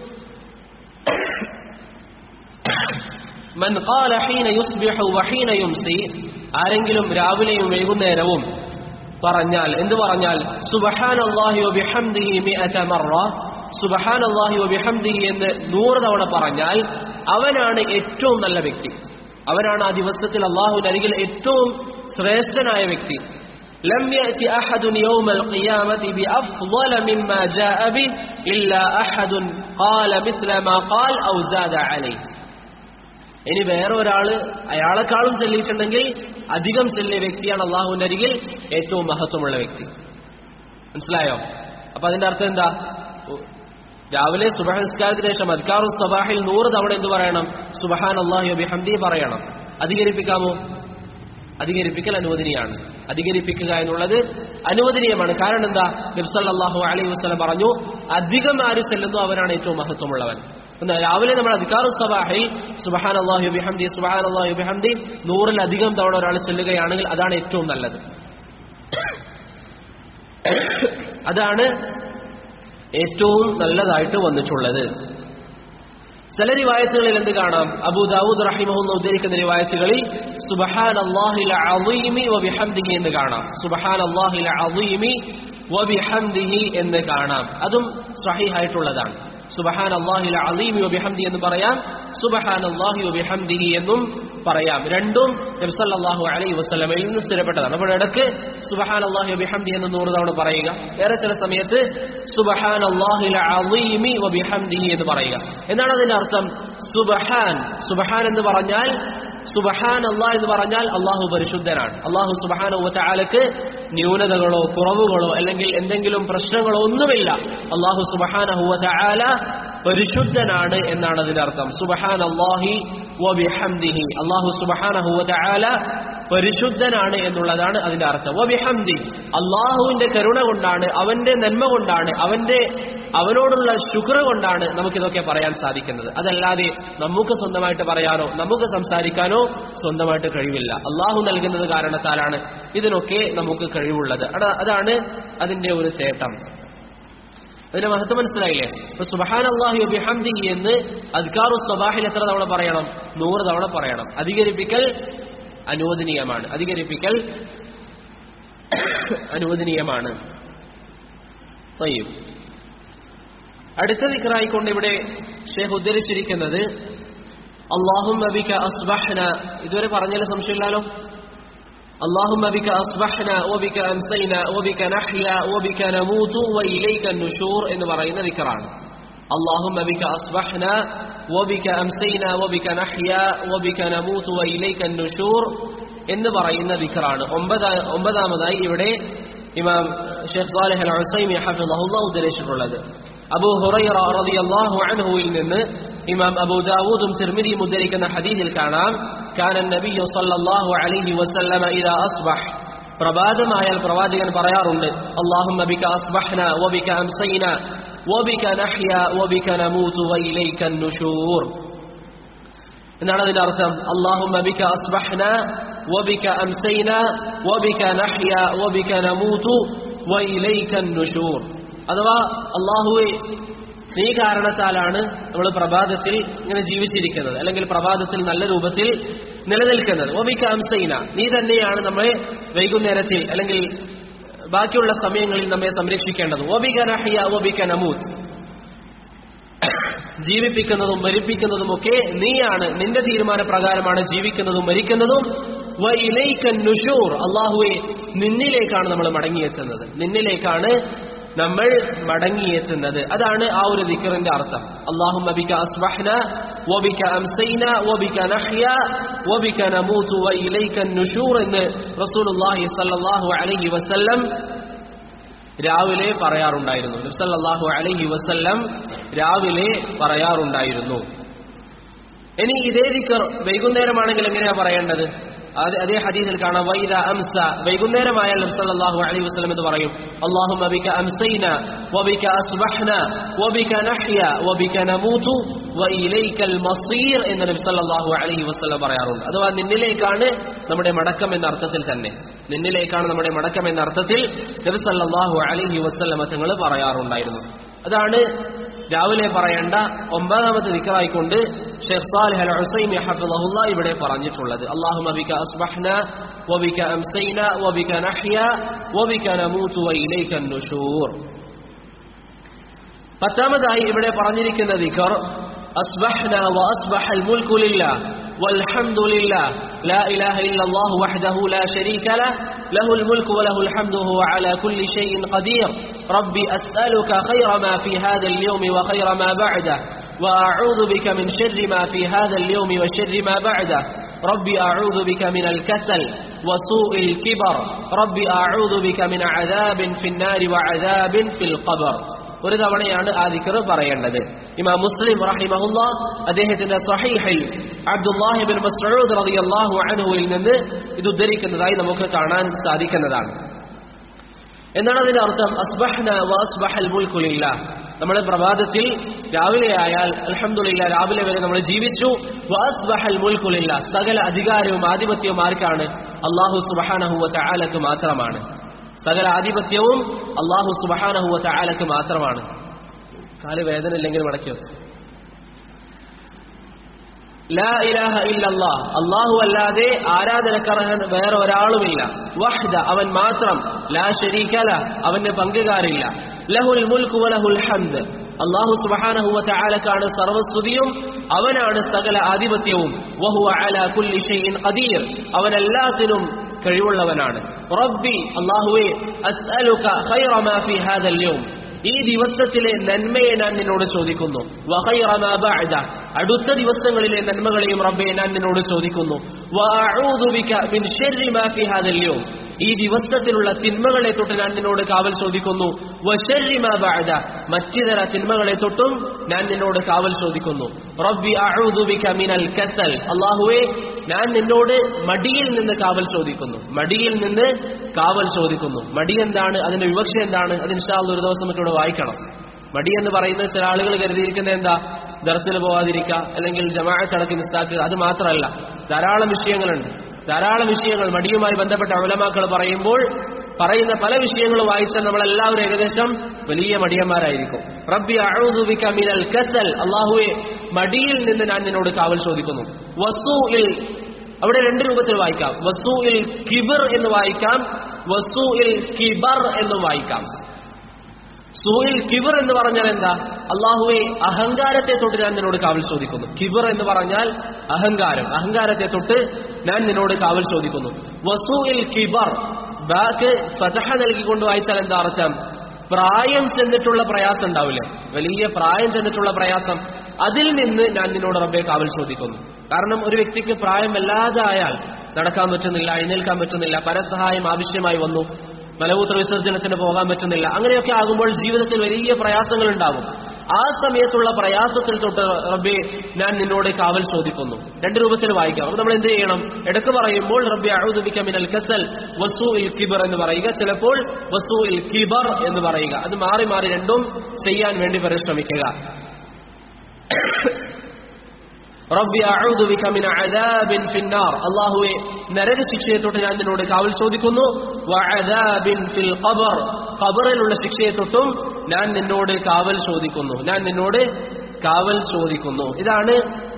മൻ ഖാല ഹീന യുസ്ബിഹു വഹീന യുംസി ആരെങ്കിലും രാവിലെയും വൈകുന്നേരവും പറഞ്ഞാൽ എന്ത് പറഞ്ഞാൽ സുബഹാൻ അള്ളാഹി വബിഹംദിഹി മിഅത മറ സുബഹാൻ അള്ളാഹി വബിഹംദിഹി എന്ന് നൂറ് തവണ പറഞ്ഞാൽ അവനാണ് ഏറ്റവും നല്ല വ്യക്തി അവനാണ് ആ ദിവസത്തിൽ അള്ളാഹുവിന്റെ അരികിൽ ഏറ്റവും ശ്രേഷ്ഠനായ വ്യക്തി لم يأت أحد يوم القيامة بأفضل مما جاء به إلا أحد قال مثل ما قال أو زاد عليه ഇനി വേറെ ഒരാള് അയാളെക്കാളും ചെല്ലിയിട്ടുണ്ടെങ്കിൽ അധികം ചെല്ലിയ വ്യക്തിയാണ് അള്ളാഹുവിന്റെ അരികിൽ ഏറ്റവും മഹത്വമുള്ള വ്യക്തി മനസ്സിലായോ അപ്പൊ അതിന്റെ അർത്ഥം എന്താ രാവിലെ സുബഹ നിസ്കാരത്തിന് ശേഷം അദ്കാറു സബാഹിൽ നൂറ് തവണ എന്ത് പറയണം സുബഹാൻ അള്ളാഹു അബിഹംദി പറയണം അധികരിപ്പിക്കാമോ അധികരിപ്പിക്കൽ അനുവദനീയാണ് അധികരിപ്പിക്കുക എന്നുള്ളത് അനുവദനീയമാണ് കാരണം എന്താ നബ്സല്ലാഹു അലൈഹി വസ്ലം പറഞ്ഞു അധികം ആര് ചെല്ലുന്നു അവരാണ് ഏറ്റവും മഹത്വമുള്ളവൻ എന്നാ രാവിലെ നമ്മൾ അധികാറു സബാഹിൽ സുബഹാൻ അള്ളാഹു ബിഹംദി സുബഹാൻ അള്ളാഹു ബിഹംദി നൂറിലധികം തവണ ഒരാൾ ചെല്ലുകയാണെങ്കിൽ അതാണ് ഏറ്റവും നല്ലത് അതാണ് ഏറ്റവും നല്ലതായിട്ട് വന്നിട്ടുള്ളത് ചില റിവായത്തുകളിൽ എന്ത് കാണാം അബൂ ദാവൂദ് റഹിമഹുന്ന് ഉദ്ധരിക്കുന്ന റിവായത്തുകളിൽ സുബഹാൻ അള്ളാഹില അളീമി വബിഹംദിഹി എന്ന് കാണാം സുബഹാൻ അള്ളാഹില അളീമി വബിഹംദിഹി എന്ന് കാണാം അതും സ്വഹീഹായിട്ടുള്ളതാണ് സുബഹാൻ അള്ളാഹില അലീമി വബിഹംദി എന്ന് പറയാം സുബഹാൻ അള്ളാഹി വബിഹംദിഹി എന്നും പറയാം രണ്ടും നബ്സല്ലാഹു അലൈഹി വസ്ലമയിൽ നിന്ന് സ്ഥിരപ്പെട്ടതാണ് അപ്പോൾ ഇടക്ക് സുബഹാൻ അള്ളാഹി വബിഹംദി എന്ന് നൂറ് തവണ പറയുക വേറെ ചില സമയത്ത് സുബഹാൻ അള്ളാഹില അലീമി വബിഹംദിഹി എന്ന് പറയുക എന്താണ് അതിന്റെ അർത്ഥം സുബഹാൻ സുബഹാൻ എന്ന് പറഞ്ഞാൽ സുബഹാൻ അള്ളാഹ് എന്ന് പറഞ്ഞാൽ അള്ളാഹു പരിശുദ്ധനാണ് അള്ളാഹു സുബഹാന ചാലക്ക് ന്യൂനതകളോ കുറവുകളോ അല്ലെങ്കിൽ എന്തെങ്കിലും പ്രശ്നങ്ങളോ ഒന്നുമില്ല അള്ളാഹു സുബഹാന ചാല പരിശുദ്ധനാണ് എന്നാണ് അതിന്റെ അർത്ഥം സുബഹാൻ അള്ളാഹി വബിഹംദിഹി അള്ളാഹു സുബഹാന ചാല പരിശുദ്ധനാണ് എന്നുള്ളതാണ് അതിന്റെ അർത്ഥം വബിഹംദി അള്ളാഹുവിന്റെ കരുണ കൊണ്ടാണ് അവന്റെ നന്മ കൊണ്ടാണ് അവന്റെ അവനോടുള്ള ശുക്ര കൊണ്ടാണ് നമുക്കിതൊക്കെ പറയാൻ സാധിക്കുന്നത് അതല്ലാതെ നമുക്ക് സ്വന്തമായിട്ട് പറയാനോ നമുക്ക് സംസാരിക്കാനോ സ്വന്തമായിട്ട് കഴിവില്ല അള്ളാഹു നൽകുന്നത് കാരണത്താലാണ് ഇതിനൊക്കെ നമുക്ക് കഴിവുള്ളത് അട- അതാണ് അതിന്റെ ഒരു ചേട്ടം അതിന്റെ മഹത്വം മനസ്സിലായില്ലേ ഇപ്പൊ സുബഹാൻ അള്ളാഹു ബിഹംദി എന്ന് അദ്കാറു സ്വബാഹിൽ എത്ര തവണ പറയണം നൂറ് തവണ പറയണം അധികരിപ്പിക്കൽ അനുവദനീയമാണ് അധികരിപ്പിക്കൽ അനുവദനീയമാണ് തയ്യും അടുത്ത ദിക്റായിക്കൊണ്ട് ഇവിടെ ഷേഖ് ഉദ്ധരിച്ചിരിക്കുന്നത് അള്ളാഹും ബിക അസ്ബഹ്ന ഇതുവരെ പറഞ്ഞാലും സംശയമില്ലല്ലോ اللهم بك أصبحنا وبك أمسينا وبك نحيا وبك نموت وإليك النشور എന്ന് പറയുന്ന ദിക്റാണ് اللهم بك أصبحنا وبك أمسينا وبك نحيا وبك نموت وإليك النشور എന്ന് പറയുന്ന ദിക്റാണ് ഒമ്പതാ ഒമ്പതാമതായി ഇവിടെ Imam Sheikh Salih al Husaimi ഹഫിദഹുല്ല ഉദ്ധരിച്ചിട്ടുള്ളത് അബൂ ഹുറൈറ റളിയല്ലാഹു അൻഹുവിൽ നിന്ന് ഇമാം അബൂ ദാവൂദും തിർമിദിയും ഉദ്ധരിക്കുന്ന ഹദീസിൽ കാണാം കാന നബി സല്ലല്ലാഹു അലൈഹി വസല്ലമ ഇദാ അസ്ബഹ് പ്രഭാതമായാൽ പ്രവാചകൻ പറയാറുണ്ട് അല്ലാഹുമ്മ ബിക അസ്ബഹ്ന വബിക അംസൈന വബിക നഹ്യ വബിക നമൂതു വഇലൈക നുഷൂർ എന്നാണ് അതിന്റെ അർത്ഥം അല്ലാഹുമ്മ ബിക അസ്ബഹ്ന വബിക അംസൈന വബിക നഹ്യ വബിക നമൂതു വഇലൈക നുഷൂർ അഥവാ അള്ളാഹുവെ നീ കാരണത്താലാണ് നമ്മൾ പ്രഭാതത്തിൽ ഇങ്ങനെ ജീവിച്ചിരിക്കുന്നത് അല്ലെങ്കിൽ പ്രഭാതത്തിൽ നല്ല രൂപത്തിൽ നിലനിൽക്കുന്നത് ഒബിക്ക അംസൈന നീ തന്നെയാണ് നമ്മളെ വൈകുന്നേരത്തിൽ അല്ലെങ്കിൽ ബാക്കിയുള്ള സമയങ്ങളിൽ നമ്മെ സംരക്ഷിക്കേണ്ടത് ഒബിക നഹിയ ഒബിക നമൂത്ത് ജീവിപ്പിക്കുന്നതും മരിപ്പിക്കുന്നതുമൊക്കെ നീയാണ് നിന്റെ തീരുമാനപ്രകാരമാണ് ജീവിക്കുന്നതും മരിക്കുന്നതും നുഷൂർ അള്ളാഹുവെ നിന്നിലേക്കാണ് നമ്മൾ മടങ്ങിയെത്തുന്നത് നിന്നിലേക്കാണ് നമ്മൾ മടങ്ങിയെത്തുന്നത് അതാണ് ആ ഒരു ദിക്കറിന്റെ അർത്ഥം അള്ളാഹും ബിക അസ്ബഹ്ന വബിക അംസൈന വബിക നഹ്യ വബിക നമൂതു വഇലൈക നുഷൂർ എന്ന് റസൂലുള്ളാഹി സ്വല്ലല്ലാഹു അലൈഹി വസല്ലം രാവിലെ പറയാറുണ്ടായിരുന്നു നബ്സല്ലാഹു അലൈഹി വസല്ലം രാവിലെ പറയാറുണ്ടായിരുന്നു ഇനി ഇതേ ദിക്കർ വൈകുന്നേരമാണെങ്കിൽ എങ്ങനെയാ പറയേണ്ടത് അതേ ഹദീസിൽ കാണാം വൈദ അംസ വൈകുന്നേരമായാൽ നബ്സല്ലാഹു അലൈഹി വസല്ലം എന്ന് പറയും അള്ളാഹുമ്മ ബിക അംസൈന വബിക അസ്ബഹ്ന വബിക നഹ്യ വബിക നമൂതു വഇലൈക്കൽ മസീർ എന്ന് നബി സല്ലല്ലാഹു അലൈഹി വസല്ലം പറയാറുണ്ട് അഥവാ നിന്നിലേക്കാണ് നമ്മുടെ മടക്കം എന്ന അർത്ഥത്തിൽ തന്നെ നിന്നിലേക്കാണ് നമ്മുടെ മടക്കം എന്ന അർത്ഥത്തിൽ നബി സല്ലല്ലാഹു അലൈഹി വസല്ലം തങ്ങൾ പറയാറുണ്ടായിരുന്നു അതാണ് രാവിലെ പറയേണ്ട ഒമ്പതാമത്തെ ദിക്കറായിക്കൊണ്ട് ഷെയ്ഖ് സാലിഹ് അൽ ഹുസൈമി ഹഫിളഹുല്ല ഇവിടെ പറഞ്ഞിട്ടുള്ളത് അല്ലാഹുമ്മ ബിക അസ്ബഹ്ന വബിക അംസൈന വബിക നഹ്യ വബിക നമൂതു വഇലൈക നുഷൂർ പത്താമതായി ഇവിടെ പറഞ്ഞിരിക്കുന്ന ദിക്കർ അസ്ബഹ്ന വഅസ്ബഹ അൽ മുൽക്കു ലില്ലാഹ് والحمد لله لا إله إلا الله وحده لا شريك له له الملك وله الحمد وهو على كل شيء قدير ربي أسألك خير ما في هذا اليوم وخير ما بعده وأعوذ بك من شر ما في هذا اليوم وشر ما بعده ربي أعوذ بك من الكسل وسوء الكبر ربي أعوذ بك من عذاب في النار وعذاب في القبر ഒരു തവണയാണ് ആ ദിക്കർ പറയേണ്ടത് ഇമാം മുസ്ലിം റഹിമഹുല്ല അദ്ദേഹത്തിന്റെ സഹീഹിൽ അബ്ദുല്ലാഹിബിൻ മസ്ഊദ് റളിയല്ലാഹു അൻഹുവിൽ നിന്ന് ഇത് ഉദ്ധരിക്കുന്നതായി നമുക്ക് കാണാൻ സാധിക്കുന്നതാണ് എന്താണ് അതിന്റെ അർത്ഥം അസ്ബഹ്ന വഅസ്ബഹൽ മുൽക്കു ലില്ലാഹ് നമ്മൾ പ്രഭാതത്തിൽ രാവിലെ ആയാൽ അൽഹംദുലില്ലാ രാവിലെ വരെ നമ്മൾ ജീവിച്ചു വഅസ്ബഹൽ മുൽക്കു ലില്ലാഹ് സകല അധികാരവും ആധിപത്യവും ആർക്കാണ് അല്ലാഹു സുബ്ഹാനഹു വ തആലക്ക് മാത്രമാണ് സകല ആധിപത്യവും അള്ളാഹു സുബഹാനഹുവ ചായാലക്ക് മാത്രമാണ് കാല് വേദന ഇല്ലെങ്കിൽ മടക്കിയോ ലാ ഇലാഹ ഇല്ലല്ലാ അള്ളാഹു അല്ലാതെ ആരാധനക്കർഹൻ വേറെ ഒരാളുമില്ല വഹ്ദ അവൻ മാത്രം ലാ ശരീകല അവന് പങ്കുകാരില്ല ലഹുൽ മുൽക്കു വലഹുൽ ഹംദ് അള്ളാഹു സുബഹാനഹുവ ചായാലക്കാണ് സർവസ്തുതിയും അവനാണ് സകല ആധിപത്യവും വഹുവ അല കുല്ലി ഷൈഇൻ ഖദീർ അവൻ എല്ലാത്തിനും കഴിവുള്ളവനാണ് റബ്ബി അള്ളാഹുവെ അസ്അലുക ഖൈറ മാ ഫി ഹാദൽ യൗം ഈ ദിവസത്തിലെ നന്മയെ ഞാൻ നിന്നോട് ചോദിക്കുന്നു വഖൈറ മാ ബഅദ അടുത്ത ദിവസങ്ങളിലെ നന്മകളെയും റബ്ബെ ഞാൻ നിന്നോട് ചോദിക്കുന്നു വഅഊദു ബിക മിൻ ശർരി മാ ഫി ഹാദൽ യൗം ഈ ദിവസത്തിലുള്ള തിന്മകളെ തൊട്ട് ഞാൻ നിന്നോട് കാവൽ ചോദിക്കുന്നു വശർരി മാ ബഅദ മറ്റിതര തിന്മകളെ തൊട്ടും ഞാൻ നിന്നോട് കാവൽ ചോദിക്കുന്നു റബ്ബി അഊദു ബിക മിനൽ കസൽ അല്ലാഹുവേ ഞാൻ നിന്നോട് മടിയിൽ നിന്ന് കാവൽ ചോദിക്കുന്നു മടിയിൽ നിന്ന് കാവൽ ചോദിക്കുന്നു മടി എന്താണ് അതിന്റെ വിവക്ഷ എന്താണ് അത് ഇൻഷാല്ല ഒരു ദിവസം നമുക്ക് ഇവിടെ വായിക്കണം മടി എന്ന് പറയുന്നത് ചില ആളുകൾ കരുതിയിരിക്കുന്നത് എന്താ ദർസിൽ പോവാതിരിക്കുക അല്ലെങ്കിൽ ജമാഅത്തടക്കി മിസ്സാക്കുക അത് മാത്രമല്ല ധാരാളം വിഷയങ്ങളുണ്ട് ധാരാളം വിഷയങ്ങൾ മടിയുമായി ബന്ധപ്പെട്ട അവലമാക്കൾ പറയുമ്പോൾ പറയുന്ന പല വിഷയങ്ങൾ വായിച്ചാൽ നമ്മളെല്ലാവരും ഏകദേശം വലിയ മടിയന്മാരായിരിക്കും റബ്ബി അഊദുബിക മിനൽ കസൽ അള്ളാഹുവെ മടിയിൽ നിന്ന് ഞാൻ നിന്നോട് കാവൽ ചോദിക്കുന്നു വസൂഇൽ അവിടെ രണ്ട് രൂപത്തിൽ വായിക്കാം വസൂഇൽ കിബർ എന്ന് വായിക്കാം വസൂഇൽ കിബർ എന്നും വായിക്കാം സൂയിൽ കിബർ എന്ന് പറഞ്ഞാൽ എന്താ അള്ളാഹുവെ അഹങ്കാരത്തെ തൊട്ട് ഞാൻ നിന്നോട് കാവൽ ചോദിക്കുന്നു കിബർ എന്ന് പറഞ്ഞാൽ അഹങ്കാരം അഹങ്കാരത്തെ തൊട്ട് ഞാൻ നിന്നോട് കാവൽ ചോദിക്കുന്നു വസൂയിൽ കിബർ ബാക്ക് ഫതഹ നൽകിക്കൊണ്ട് വായിച്ചാൽ എന്താ അർത്ഥം പ്രായം ചെന്നിട്ടുള്ള പ്രയാസം ഉണ്ടാവില്ലേ വലിയ പ്രായം ചെന്നിട്ടുള്ള പ്രയാസം അതിൽ നിന്ന് ഞാൻ നിന്നോട് റബ്ബെ കാവൽ ചോദിക്കുന്നു കാരണം ഒരു വ്യക്തിക്ക് പ്രായം വല്ലാതായാൽ നടക്കാൻ പറ്റുന്നില്ല എഴുന്നേൽക്കാൻ പറ്റുന്നില്ല പരസഹായം ആവശ്യമായി വന്നു മലമൂത്ര വിസർജനത്തിന് പോകാൻ പറ്റുന്നില്ല അങ്ങനെയൊക്കെ ആകുമ്പോൾ ജീവിതത്തിൽ വലിയ പ്രയാസങ്ങൾ ഉണ്ടാകും ആ സമയത്തുള്ള പ്രയാസത്തിൽ തൊട്ട് റബ്ബെ ഞാൻ നിന്നോട് കാവൽ ചോദിക്കുന്നു രണ്ട് രൂപത്തിൽ വായിക്കാം അപ്പൊ നമ്മൾ എന്ത് ചെയ്യണം ഇടക്ക് പറയുമ്പോൾ റബ്ബി അഴുതുബിക്ക മിനൽ കസൽ വസു ഇൽ കിബർ എന്ന് പറയുക ചിലപ്പോൾ വസു ഇൽ കിബർ എന്ന് പറയുക അത് മാറി മാറി രണ്ടും ചെയ്യാൻ വേണ്ടി പരിശ്രമിക്കുക റബ്ബി അഊദു ബിക മിൻ അദാബിൻ ഫിന്നാർ അല്ലാഹുവേ നരക ശിക്ഷയെ തൊട്ട് ഞാൻ നിന്നോട് കാവൽ ചോദിക്കുന്നു വഅദാബിൻ ഫിൽ ഖബർ ഖബറിലുള്ള ശിക്ഷയെ തൊട്ടും ഞാൻ നിന്നോട് കാവൽ ചോദിക്കുന്നു ഞാൻ നിന്നോട് കാവൽ ചോദിക്കുന്നു ഇതാണ്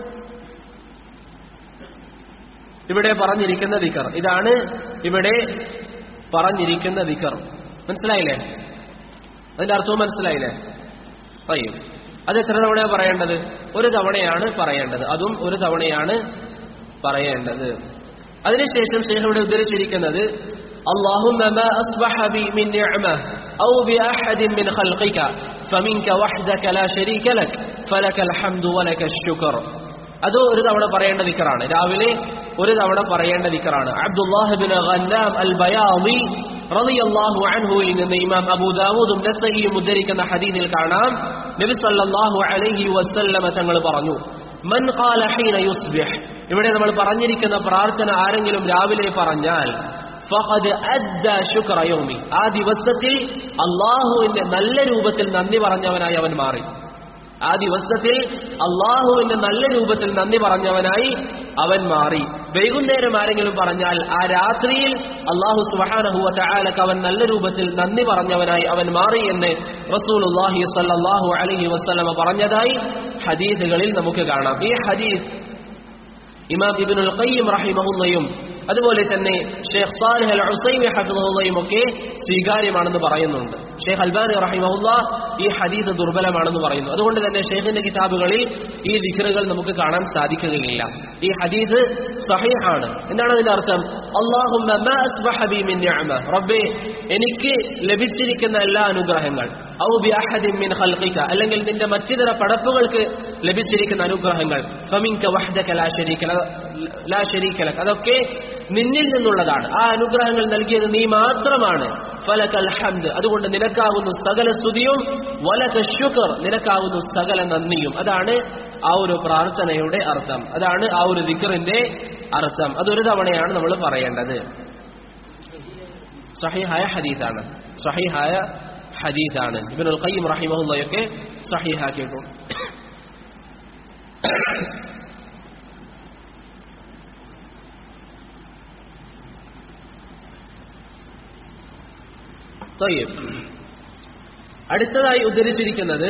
ഇവിടെ പറഞ്ഞിരിക്കുന്ന ദിക്കർ ഇതാണ് ഇവിടെ പറഞ്ഞിരിക്കുന്ന ദിക്കർ മനസ്സിലായില്ലേ അതിന്റെ അർത്ഥവും മനസ്സിലായില്ലേ പറയും അത് എത്ര തവണയാണ് പറയേണ്ടത് ഒരു തവണയാണ് പറയേണ്ടത് അതും ഒരു തവണയാണ് പറയേണ്ടത് അതിനുശേഷം ശേഷം ഇവിടെ ഉദ്ധരിച്ചിരിക്കുന്നത് اللهم ما أصبح بي من نعمة أو بأحد من خلقك فمنك وحدك لا شريك لك فلك الحمد ولك الشكر അത് ഒരു തവണ പറയേണ്ട ദിക്കറാണ് രാവിലെ ഒരു തവണ പറയേണ്ട ദിക്കറാണ് അബ്ദുല്ലാഹിബിൻ ഖന്നാം അൽ ബയാമി റളിയല്ലാഹു അൻഹുവിൽ നിന്ന് ഇമാം അബൂ ദാവൂദും നസഈയും ഉദ്ധരിക്കുന്ന ഹദീസിൽ കാണാം നബി സല്ലല്ലാഹു അലൈഹി വസല്ലമ തങ്ങൾ പറഞ്ഞു മൻ ഖാല ഹീന യുസ്ബിഹ് ഇവിടെ നമ്മൾ പറഞ്ഞിരിക്കുന്ന പ്രാർത്ഥന ആരെങ്കിലും രാവിലെ പറഞ്ഞാൽ ഫഖദ് അദ്ദ ശുക്ര യൗമി ആ ദിവസത്തിൽ അള്ളാഹുവിന്റെ നല്ല രൂപത്തിൽ നന്ദി പറഞ്ഞവനായി അവൻ മാറി ആ ദിവസത്തിൽ അള്ളാഹുവിന്റെ നല്ല രൂപത്തിൽ നന്ദി പറഞ്ഞവനായി അവൻ മാറി വൈകുന്നേരം ആരെങ്കിലും പറഞ്ഞാൽ ആ രാത്രിയിൽ അള്ളാഹു സുബാനഹുവ ചായാലക്ക് അവൻ നല്ല രൂപത്തിൽ നന്ദി പറഞ്ഞവനായി അവൻ മാറി എന്ന് റസൂലുല്ലാഹി സല്ലാഹു അലഹി വസ്ലമ പറഞ്ഞതായി ഹദീസുകളിൽ നമുക്ക് കാണാം ഈ ഹദീസ് ഇമാം ഇബിനുൽ ഖയ്യിം റഹിമഹുല്ലയും അതുപോലെ തന്നെ ഷേഖ് സാലിഹ് അൽ ഹുസൈമി ഹഫിദുള്ളയും ഒക്കെ സ്വീകാര്യമാണെന്ന് പറയുന്നുണ്ട് ഷേഖ് അൽബാനി റഹിമഹുല്ല ഈ ഹദീസ് ദുർബലമാണെന്ന് പറയുന്നു അതുകൊണ്ട് തന്നെ ഷേഖിന്റെ കിതാബുകളിൽ ഈ ദിഖറുകൾ നമുക്ക് കാണാൻ സാധിക്കുകയില്ല ഈ ഹദീസ് സഹീഹാണ് എന്താണ് അതിന്റെ അർത്ഥം അള്ളാഹുമ്മ മാ അസ്ബഹ ബി മിൻ നിഅമ റബ്ബേ എനിക്ക് ലഭിച്ചിരിക്കുന്ന എല്ലാ അനുഗ്രഹങ്ങൾ ഔ ബി അഹദിൻ മിൻ ഖൽഖിക അല്ലെങ്കിൽ നിന്റെ മറ്റിതര പടപ്പുകൾക്ക് ലഭിച്ചിരിക്കുന്ന അനുഗ്രഹങ്ങൾ ഫമിൻക വഹ്ദക ലാ ശരീക ല- ലാ ശരീക ലക അതൊക്കെ നിന്നിൽ നിന്നുള്ളതാണ് ആ അനുഗ്രഹങ്ങൾ നൽകിയത് നീ മാത്രമാണ് ഫലകൽ ഹംദ് അതുകൊണ്ട് നിനക്കാകുന്നു സകല സ്തുതിയും വലക ശുക്ർ നിനക്കാകുന്നു സകല നന്ദിയും അതാണ് ആ ഒരു പ്രാർത്ഥനയുടെ അർത്ഥം അതാണ് ആ ഒരു ദിക്കറിന്റെ അർത്ഥം അതൊരു തവണയാണ് നമ്മൾ പറയേണ്ടത് സഹിഹായ ഹദീസാണ് സഹിഹായ ഹദീസാണ് ഇബ്നുൽ ഖയ്യിം റഹിമഹുള്ളയൊക്കെ സഹിഹാക്കിയിട്ടുണ്ട് طيب അടുത്തതായി ഉദ്ധരിച്ചിരിക്കുന്നത്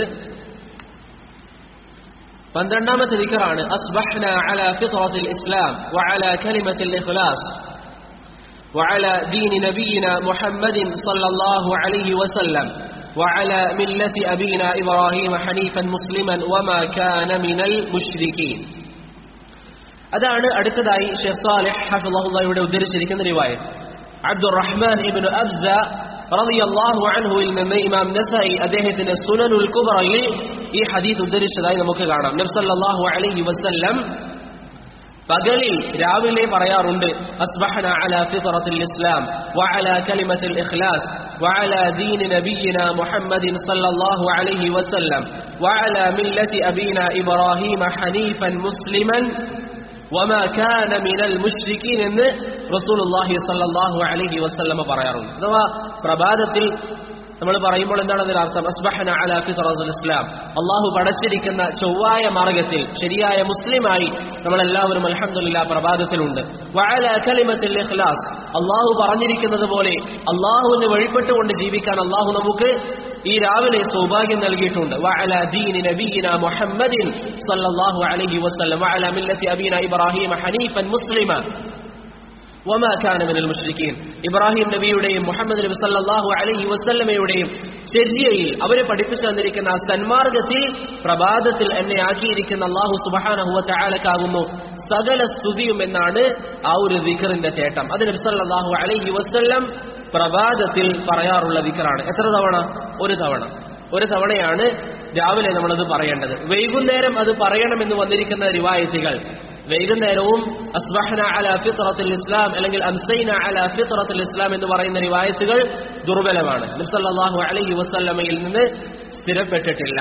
പന്ത്രണ്ടാമത്തെ ദിക്കറാണ് അസ്ബഹ്ന അല ഫിത്രത്തിൽ ഇസ്ലാം وعلى كلمة الإخلاص وعلى دين نبينا محمد صلى الله عليه وسلم وعلى ملة أبينا إبراهيم حنيفا مسلما وما كان من المشركين അതാണ് അടുത്തതായി ഷെയ്ഖ് സാലിഹ് ഹഫിളഹുള്ള ഇവിടെ ഉദ്ധരിച്ചിരിക്കുന്ന റിവായത്ത് അബ്ദുറഹ്മാൻ ഇബ്നു അബ്സ റളിയല്ലാഹു അൻഹുവിൽ നിന്ന് ഇമാം നസഈ അദ്ദേഹത്തിന്റെ സുനനുൽ കുബ്രയിൽ ഈ ഹദീസ് ഉദ്ധരിച്ചതായി നമുക്ക് കാണാം നബി സല്ലല്ലാഹു അലൈഹി വസല്ലം പകലിൽ രാവിലെ പറയാറുണ്ട് അസ്ബഹന അല ഫിത്രത്തിൽ ഇസ്ലാം وعلى كلمة الإخلاص وعلى دين نبينا محمد صلى الله عليه وسلم وعلى ملة أبينا إبراهيم حنيفا مسلما وما كان من المشركين എന്ന് റസൂലുള്ളാഹി സ്വല്ലല്ലാഹു അലൈഹി വസല്ലമ പറയാറുണ്ട് അഥവാ പ്രഭാതത്തിൽ നമ്മൾ പറയുമ്പോൾ എന്താണ് അതിന്റെ അർത്ഥം അസ്ബഹന അല ഫിത്രത്തുൽ ഇസ്ലാം അള്ളാഹു പടച്ചിരിക്കുന്ന ചൊവ്വായ മാർഗത്തിൽ ശരിയായ മുസ്ലിമായി നമ്മളെല്ലാവരും അൽഹംദുലില്ലാ പ്രഭാതത്തിലുണ്ട് വഅല കലിമത്തിൽ ഇഖ്ലാസ് അള്ളാഹു പറഞ്ഞിരിക്കുന്നത് പോലെ അള്ളാഹുവിന് വഴിപ്പെട്ടുകൊണ്ട് ജീവിക്കാൻ അള്ളാഹു നമുക്ക് ഈ രാവിലെ സൗഭാഗ്യം നൽകിയിട്ടുണ്ട് വഅല ദീനി നബിയിന മുഹമ്മദിൻ സല്ലല്ലാഹു അലൈഹി വസല്ലം വഅല മില്ലത്തി അബീന ഇബ്രാഹിം ഹനീഫൻ മുസ്ലിമ വമാ കാന മിനൽ മുശ്രിക്കീൻ ഇബ്രാഹിം നബിയുടെയും മുഹമ്മദ് നബി സല്ലല്ലാഹു അലൈഹി വസല്ലമയുടെയും ചര്യയിൽ അവരെ പഠിപ്പിച്ചു തന്നിരിക്കുന്ന ആ സന്മാർഗത്തിൽ പ്രഭാതത്തിൽ എന്നെ ആക്കിയിരിക്കുന്ന അള്ളാഹു സുബ്ഹാനഹു വ തആലക്കാകുന്നു സകല സ്തുതിയും എന്നാണ് ആ ഒരു ദിക്റിന്റെ ചേട്ടം അത് നബി സല്ലല്ലാഹു അലൈഹി വസല്ലം പ്രഭാതത്തിൽ പറയാറുള്ള ദിക്റാണ് എത്ര തവണ ഒരു തവണ ഒരു തവണയാണ് രാവിലെ നമ്മളത് പറയേണ്ടത് വൈകുന്നേരം അത് പറയണമെന്ന് വന്നിരിക്കുന്ന റിവായത്തുകൾ വൈകുന്നേരവും അസ്ബഹന അല ഫിത്രത്തുൽ ഇസ്ലാം അല്ലെങ്കിൽ അംസൈന അല ഫിത്രത്തുൽ ഇസ്ലാം എന്ന് പറയുന്ന റിവായത്തുകൾ ദുർബലമാണ് നബ്സല്ലാഹു അലൈഹി വസല്ലമയിൽ നിന്ന് സ്ഥിരപ്പെട്ടിട്ടില്ല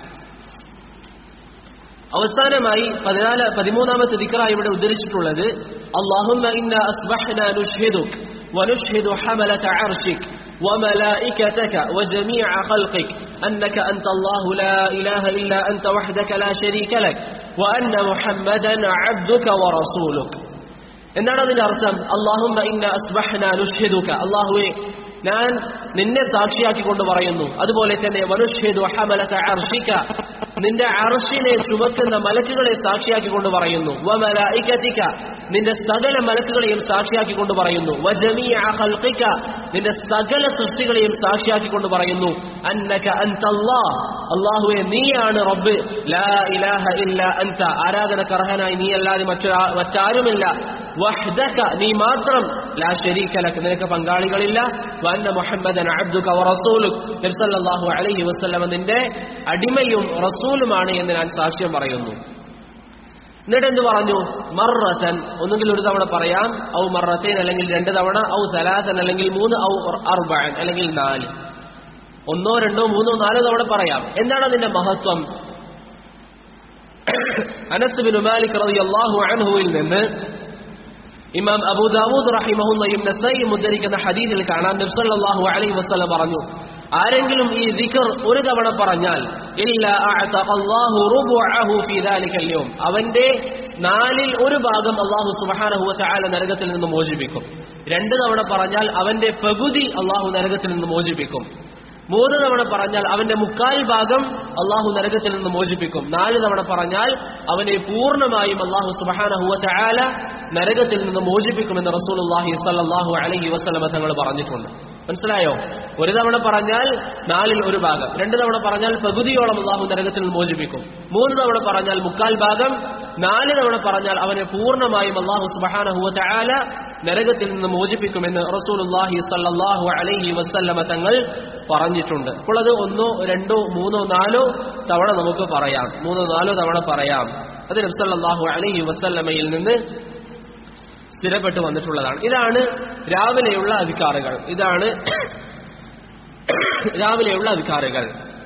അവസാനമായി പതിനാല് പതിമൂന്നാമത്തെ ദിക്കറായി ഇവിടെ ഉദ്ധരിച്ചിട്ടുള്ളത് അള്ളാഹുമ്മ ഇന്ന അസ്ബഹന നുഷ്ഹിദുക് ونشهد حملة عرشك وملائكتك وجميع خلقك أنك أنت الله لا إله إلا أنت وحدك لا شريك لك وأن محمدا عبدك ورسولك എന്താണ് അതിന്റെ അർത്ഥം അള്ളാഹുമ്മ ഇന്ന അസ്ബഹ്ന നുഷ്ഹിദുക അള്ളാഹുവെ ഞാൻ നിന്നെ സാക്ഷിയാക്കിക്കൊണ്ട് പറയുന്നു അതുപോലെ തന്നെ വനുഷ്ഹിദു ഹമലക അർഷിക നിന്റെ അർഷിനെ ചുമക്കുന്ന മലക്കുകളെ സാക്ഷിയാക്കിക്കൊണ്ട് പറയുന്നു വമലായികതിക നിന്റെ സകല മലക്കുകളെയും സാക്ഷിയാക്കിക്കൊണ്ട് പറയുന്നു വജമീഅ ഖൽഖിക നിന്റെ സകല സൃഷ്ടികളെയും സാക്ഷിയാക്കിക്കൊണ്ട് പറയുന്നു അന്നക അൻതല്ലാഹ് അല്ലാഹുവേ നീയാണ് റബ്ബ് ലാ ഇലാഹ ഇല്ല അൻത ആരാധനക്കർഹനായി നീ അല്ലാതെ മറ്റൊരാ മറ്റാരുമില്ല വഹ്ദക നീ മാത്രം ലാ ശരീക ലക നിനക്ക് പങ്കാളികളില്ല വഅന്ന മുഹമ്മദൻ അബ്ദുക വറസൂലുക നബി സല്ലല്ലാഹു അലൈഹി വസല്ലം നിന്റെ അടിമയും റസൂലുമാണ് എന്ന് ഞാൻ സാക്ഷ്യം പറയുന്നു എന്നിട്ട് എന്ത് പറഞ്ഞു മറത്തൻ ഒന്നുകിൽ ഒരു തവണ പറയാം ഔ മറത്തേൻ അല്ലെങ്കിൽ രണ്ട് തവണ ഔ സലാസൻ അല്ലെങ്കിൽ മൂന്ന് ഔ അർബാൻ അല്ലെങ്കിൽ നാല് ഒന്നോ രണ്ടോ മൂന്നോ നാലോ തവണ പറയാം എന്താണ് അതിന്റെ മഹത്വം അനസ് ബിൻ മാലിക് റളിയല്ലാഹു അൻഹുവിൽ നിന്ന് ഇമാം അബൂദാവൂദ് റഹിമഹുല്ലയും നസൈയും ഉദ്ധരിക്കുന്ന ഹദീസിൽ കാണാം നബി സല്ലല്ലാഹു അലൈഹി വസല്ലം പറഞ്ഞു ആരെങ്കിലും ഈ ദിക്ർ ഒരു തവണ പറഞ്ഞാൽ ഇല്ല അഅതഖല്ലാഹു റുബുഅഹു ഫീ ദാലിക്കൽ യൗം അവന്റെ നാലിൽ ഒരു ഭാഗം അല്ലാഹു സുബ്ഹാനഹു വതആല നരകത്തിൽ നിന്ന് മോചിപ്പിക്കും രണ്ട് തവണ പറഞ്ഞാൽ അവന്റെ പകുതി അല്ലാഹു നരകത്തിൽ നിന്ന് മോചിപ്പിക്കും മൂന്ന് തവണ പറഞ്ഞാൽ അവന്റെ മുക്കാൽ ഭാഗം അള്ളാഹു നരകത്തിൽ നിന്ന് മോചിപ്പിക്കും നാല് തവണ പറഞ്ഞാൽ അവനെ പൂർണ്ണമായും അള്ളാഹു സുബഹാനഹുവ ചായാല നരകത്തിൽ നിന്ന് മോചിപ്പിക്കുമെന്ന് റസൂലുള്ളാഹി സ്വല്ലല്ലാഹു അലൈഹി വസല്ലമ തങ്ങൾ പറഞ്ഞിട്ടുണ്ട് മനസ്സിലായോ ഒരു തവണ പറഞ്ഞാൽ നാലിൽ ഒരു ഭാഗം രണ്ട് തവണ പറഞ്ഞാൽ പകുതിയോളം അള്ളാഹു നരകത്തിൽ നിന്ന് മോചിപ്പിക്കും മൂന്ന് തവണ പറഞ്ഞാൽ മുക്കാൽ ഭാഗം നാല് തവണ പറഞ്ഞാൽ അവനെ പൂർണ്ണമായും അള്ളാഹു സുബഹാനഹുവ ചായാല നരകത്തിൽ നിന്ന് മോചിപ്പിക്കുമെന്ന് റസൂലുള്ളാഹി സ്വല്ലല്ലാഹു അലൈഹി വസല്ലമ തങ്ങൾ പറഞ്ഞിട്ടുണ്ട് അപ്പോൾ അത് ഒന്നോ രണ്ടോ മൂന്നോ നാലോ തവണ നമുക്ക് പറയാം മൂന്നോ നാലോ തവണ പറയാം അത് നബ്സല്ലാഹു അലൈഹി വസല്ലമയിൽ നിന്ന് സ്ഥിരപ്പെട്ടു വന്നിട്ടുള്ളതാണ് ഇതാണ് രാവിലെയുള്ള അധികാറുകൾ ഇതാണ് രാവിലെയുള്ള അധികാറുകൾ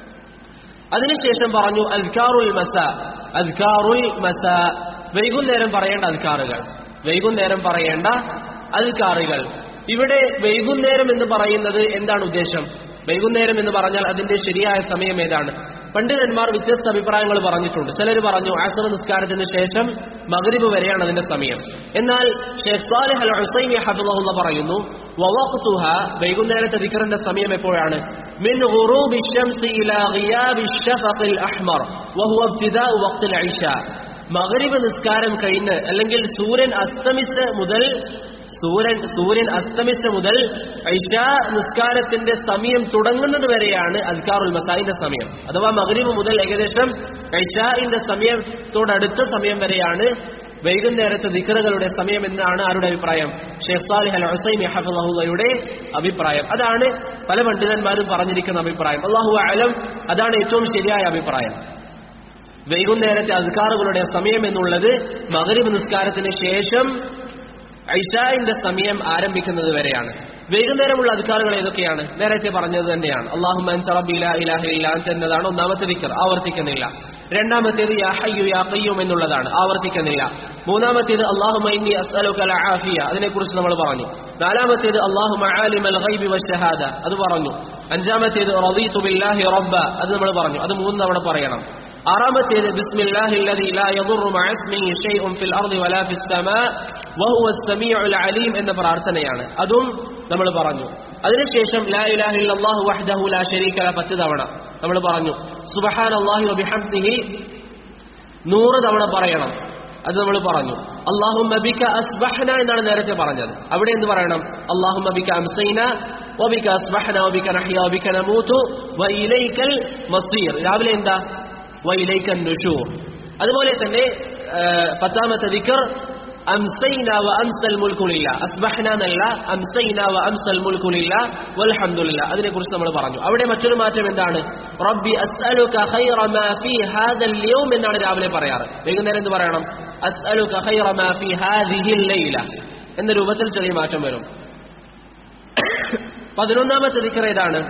അതിനുശേഷം പറഞ്ഞു അദ്കാറുൽ മസ അദ്കാറുൽ മസ വൈകുന്നേരം പറയേണ്ട അധികാറുകൾ വൈകുന്നേരം പറയേണ്ട അധികാറുകൾ ഇവിടെ വൈകുന്നേരം എന്ന് പറയുന്നത് എന്താണ് ഉദ്ദേശം വൈകുന്നേരം എന്ന് പറഞ്ഞാൽ അതിന്റെ ശരിയായ സമയം ഏതാണ് പണ്ഡിതന്മാർ വ്യത്യസ്ത അഭിപ്രായങ്ങൾ പറഞ്ഞിട്ടുണ്ട് ചിലർ പറഞ്ഞു ആസറ നിസ്കാരത്തിന് ശേഷം മഗ്രിബ് വരെയാണ് അതിന്റെ സമയം എന്നാൽ ഷേഖ് സാലിഹ് അൽ ഹുസൈമി ഹഫിളഹുല്ല പറയുന്നു വവഖ്തുഹ വൈകുന്നേരത്തെ ദിക്റിന്റെ സമയം എപ്പോഴാണ് മിൻ ഗുറൂബി الشمس ഇലാ ഗിയാബി الشفق الأحمر وهو ابتداء وقت العشاء മഗ്രിബ് നിസ്കാരം കഴിഞ്ഞ് അല്ലെങ്കിൽ സൂര്യൻ അസ്തമിച്ച് മുതൽ സൂര്യൻ സൂര്യൻ അസ്തമിച്ച മുതൽ ഐഷ നിസ്കാരത്തിന്റെ സമയം തുടങ്ങുന്നത് വരെയാണ് അദ്കാറുൽ മസായിന്റെ സമയം അഥവാ മഗ്രിബ് മുതൽ ഏകദേശം ഐഷാഇന്റെ സമയത്തോടടുത്ത സമയം വരെയാണ് വൈകുന്നേരത്തെ ദിക്കറുകളുടെ സമയം എന്നാണ് ആരുടെ അഭിപ്രായം ഷെയ്ഖ് സാലിഹ് അൽ ഹുസൈമി ഹഫുള്ളയുടെ അഭിപ്രായം അതാണ് പല പണ്ഡിതന്മാരും പറഞ്ഞിരിക്കുന്ന അഭിപ്രായം അള്ളാഹു അലം അതാണ് ഏറ്റവും ശരിയായ അഭിപ്രായം വൈകുന്നേരത്തെ അധികാറുകളുടെ സമയം എന്നുള്ളത് മഗ്രിബ് നിസ്കാരത്തിന് ശേഷം ഐഷാന്റെ സമയം ആരംഭിക്കുന്നത് വരെയാണ് വൈകുന്നേരമുള്ള അധികാരങ്ങൾ ഏതൊക്കെയാണ് നേരത്തെ പറഞ്ഞത് തന്നെയാണ് അള്ളാഹു എന്നതാണ് ഒന്നാമത്തെ ദിക്കർ ആവർത്തിക്കുന്നില്ല രണ്ടാമത്തേത് യാ ഹയ്യു യാ ഖയ്യൂം എന്നുള്ളതാണ് ആവർത്തിക്കുന്നില്ല മൂന്നാമത്തേത് അള്ളാഹു ആഫിയ അതിനെക്കുറിച്ച് നമ്മൾ പറഞ്ഞു നാലാമത്തേത് അള്ളാഹു ഗൈബി വശഹാദ അത് പറഞ്ഞു അഞ്ചാമത്തേത് റളീതു ബില്ലാഹി റബ്ബ അത് നമ്മൾ പറഞ്ഞു അത് മൂന്ന് തവണ പറയണം ആറാമത്തേത് ബിസ്മില്ലാഹി അല്ലദീ ലാ യദുറു മഅ ഇസ്മിഹി ഷൈഉൻ ഫിൽ അർദി വലാ ഫിസ് സമാ വഹുവ സമീഉൽ അലീം എന്ന പ്രാർത്ഥനയാണ് അതും നമ്മൾ പറഞ്ഞു അതിനുശേഷം ലാ ഇലാഹ ഇല്ലല്ലാഹു വഹ്ദഹു ലാ ശരീക ല പത്ത് തവണ നമ്മൾ പറഞ്ഞു സുബ്ഹാനല്ലാഹി വബിഹംദിഹി നൂറ് തവണ പറയണം അത് നമ്മൾ പറഞ്ഞു അള്ളാഹുമ്മ ബിക അസ്ബഹന എന്നാണ് നേരത്തെ പറഞ്ഞത് അവിടെ എന്ത് പറയണം അള്ളാഹുമ്മ ബിക അംസൈന വബിക അസ്ബഹന വബിക നഹ്യ വബിക നമൂതു വഇലൈക്കൽ മസീർ രാവിലെ എന്താ വൈലൈക്കൻ നുഷൂർ അതുപോലെ തന്നെ പത്താമത്തെ ദിക്കർ അംസൈന വ അംസൽ മുൽക്കുലില്ല അസ്ബഹ്ന എന്നല്ല അംസൈന വ അംസൽ മുൽക്കുലില്ല വൽഹംദുലില്ല അതിനെക്കുറിച്ച് നമ്മൾ പറഞ്ഞു അവിടെ മറ്റൊരു മാറ്റം എന്താണ് റബ്ബി അസ്അലുക ഖൈറ മാ ഫീ ഹാദൽ യൗം എന്നാണ് രാവിലെ പറയാറ് വൈകുന്നേരം എന്ത് പറയണം അസ്അലുക ഖൈറ മാ ഫീ ഹാദിഹിൽ ലൈല എന്ന രൂപത്തിൽ ചെറിയ മാറ്റം വരും പതിനൊന്നാമത്തെ ദിക്കർ ഏതാണ്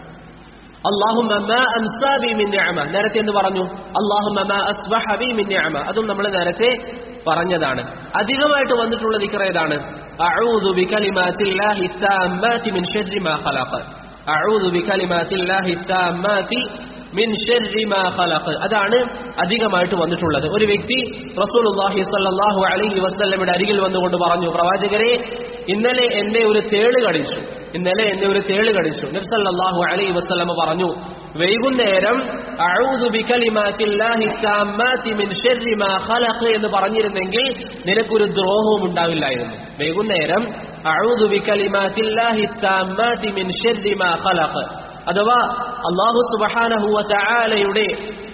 അള്ളാഹുമ്മ മാ അംസാ ബി മിൻ നിഅമ നേരത്തെ എന്ന് പറഞ്ഞു അള്ളാഹുമ്മ മാ അസ്ബഹ ബി മിൻ നിഅമ അതും നമ്മൾ നേരത്തെ പറഞ്ഞതാണ് അധികമായിട്ട് വന്നിട്ടുള്ള ദിക്ർ ഏതാണ് അഊദു ബികലിമാത്തില്ലാഹി താമ്മാതി മിൻ ശർരി മാ ഖലഖ അഊദു ബികലിമാത്തില്ലാഹി താമ്മാതി മിൻ ശർരി മാ ഖലഖ അതാണ് അധികമായിട്ട് വന്നിട്ടുള്ളത് ഒരു വ്യക്തി റസൂലുള്ളാഹി സ്വല്ലല്ലാഹു അലൈഹി വസല്ലമയുടെ അരികിൽ വന്നുകൊണ്ട് പറഞ്ഞു പ്രവാചകരെ ഇന്നലെ എന്നെ ഒരു തേള് കടിച്ചു ഇന്നലെ എന്നെ ഒരു തേള് കടിച്ചു നബ്സല്ലാഹു അലൈഹി വസല്ലമ പറഞ്ഞു വൈകുന്നേരം അഊദു ബികലിമാത്തില്ലാഹി താമ്മാതി മിൻ ശർരി മാ ഖലഖ എന്ന് പറഞ്ഞിരുന്നെങ്കിൽ നിനക്കൊരു ദ്രോഹവും ഉണ്ടാവില്ലായിരുന്നു വൈകുന്നേരം അഊദു ബികലിമാത്തില്ലാഹി താമ്മാതി മിൻ ശർരി മാ ഖലഖ അഥവാ അള്ളാഹു സുബ്ഹാനഹു വ തആലയുടെ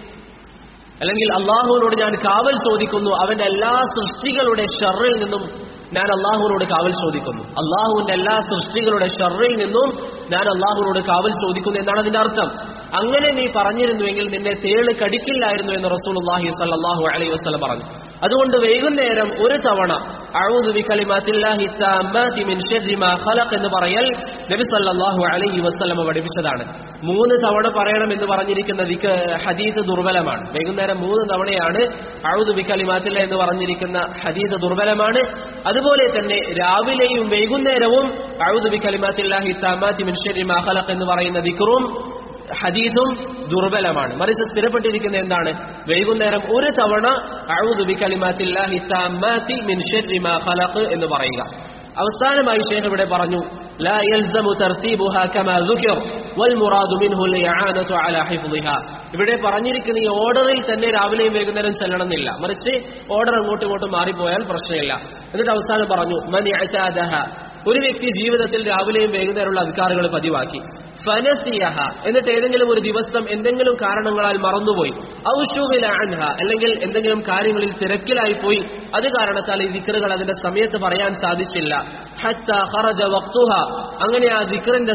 അല്ലെങ്കിൽ അള്ളാഹുവിനോട് ഞാൻ കാവൽ ചോദിക്കുന്നു അവന്റെ എല്ലാ സൃഷ്ടികളുടെ ഷറിൽ നിന്നും ഞാൻ അള്ളാഹുവിനോട് കാവൽ ചോദിക്കുന്നു അള്ളാഹുവിന്റെ എല്ലാ സൃഷ്ടികളുടെ ഷറിൽ നിന്നും ഞാൻ അള്ളാഹുവിനോട് കാവൽ ചോദിക്കുന്നു എന്നാണ് അതിന്റെ അർത്ഥം അങ്ങനെ നീ പറഞ്ഞിരുന്നുവെങ്കിൽ നിന്നെ തേള് കടിക്കില്ലായിരുന്നു എന്ന് റസൂലുള്ളാഹി സ്വല്ലല്ലാഹു അലൈഹി വസല്ലം പറഞ്ഞു അതുകൊണ്ട് വൈകുന്നേരം ഒരു തവണ അഊദു ബികലിമാത്തില്ലാഹി താമ്മാതി മിൻ ശർരി മാ ഖലഖ് എന്ന് പറയൽ നബി സല്ലല്ലാഹു അലൈഹി വസല്ലം പഠിപ്പിച്ചതാണ് മൂന്ന് തവണ പറയണം എന്ന് പറഞ്ഞിരിക്കുന്ന ദിക്ക ഹദീസ് ദുർബലമാണ് വൈകുന്നേരം മൂന്ന് തവണയാണ് അഊദു ബികലിമാത്തില്ല എന്ന് പറഞ്ഞിരിക്കുന്ന ഹദീസ് ദുർബലമാണ് അതുപോലെ തന്നെ രാവിലെയും വൈകുന്നേരവും അഊദു ബികലിമാത്തില്ലാഹി താമ്മാതി മിൻ ശർരി മാ ഖലഖ് എന്ന് പറയുന്ന ദിക്റും ഹദീസും ദുർബലമാണ് മറിച്ച് സ്ഥിരപ്പെട്ടിരിക്കുന്ന എന്താണ് വൈകുന്നേരം ഒരു തവണ അഊദു ബികലിമാത്തില്ലാഹി താമ്മാതി മിൻ ശർരി മാ ഖലഖ് എന്ന് പറയുക അവസാനമായി ശേഖ് ഇവിടെ പറഞ്ഞു لا يلزم ترتيبها كما ذكر والمراد منه الاعانه على حفظها ഇവിടെ പറഞ്ഞിരിക്കുന്ന ഈ ഓർഡറിൽ തന്നെ രാവിലെയും വൈകുന്നേരം ചെല്ലണമെന്നില്ല മറിച്ച് ഓർഡർ അങ്ങോട്ടും ഇങ്ങോട്ടും മാറിപ്പോയാൽ പ്രശ്നമില്ല എന്നിട്ട് അവസാനം പറഞ്ഞു മൻ ഇഅ്താദഹ ഒരു വ്യക്തി ജീവിതത്തിൽ രാവിലെയും വൈകുന്നേരമുള്ള അധികാറുകൾ പതിവാക്കി ഫനസിയഹ എന്നിട്ട് ഏതെങ്കിലും ഒരു ദിവസം എന്തെങ്കിലും കാരണങ്ങളാൽ മറന്നുപോയി ഔഷുഹില അൻഹ അല്ലെങ്കിൽ എന്തെങ്കിലും കാര്യങ്ങളിൽ തിരക്കിലായി പോയി അത് കാരണത്താൽ ഈ ദിക്കറുകൾ അതിന്റെ സമയത്ത് പറയാൻ സാധിച്ചില്ല ഹത്ത ഖറജ വഖ്തുഹ അങ്ങനെ ആ ദിക്കറിന്റെ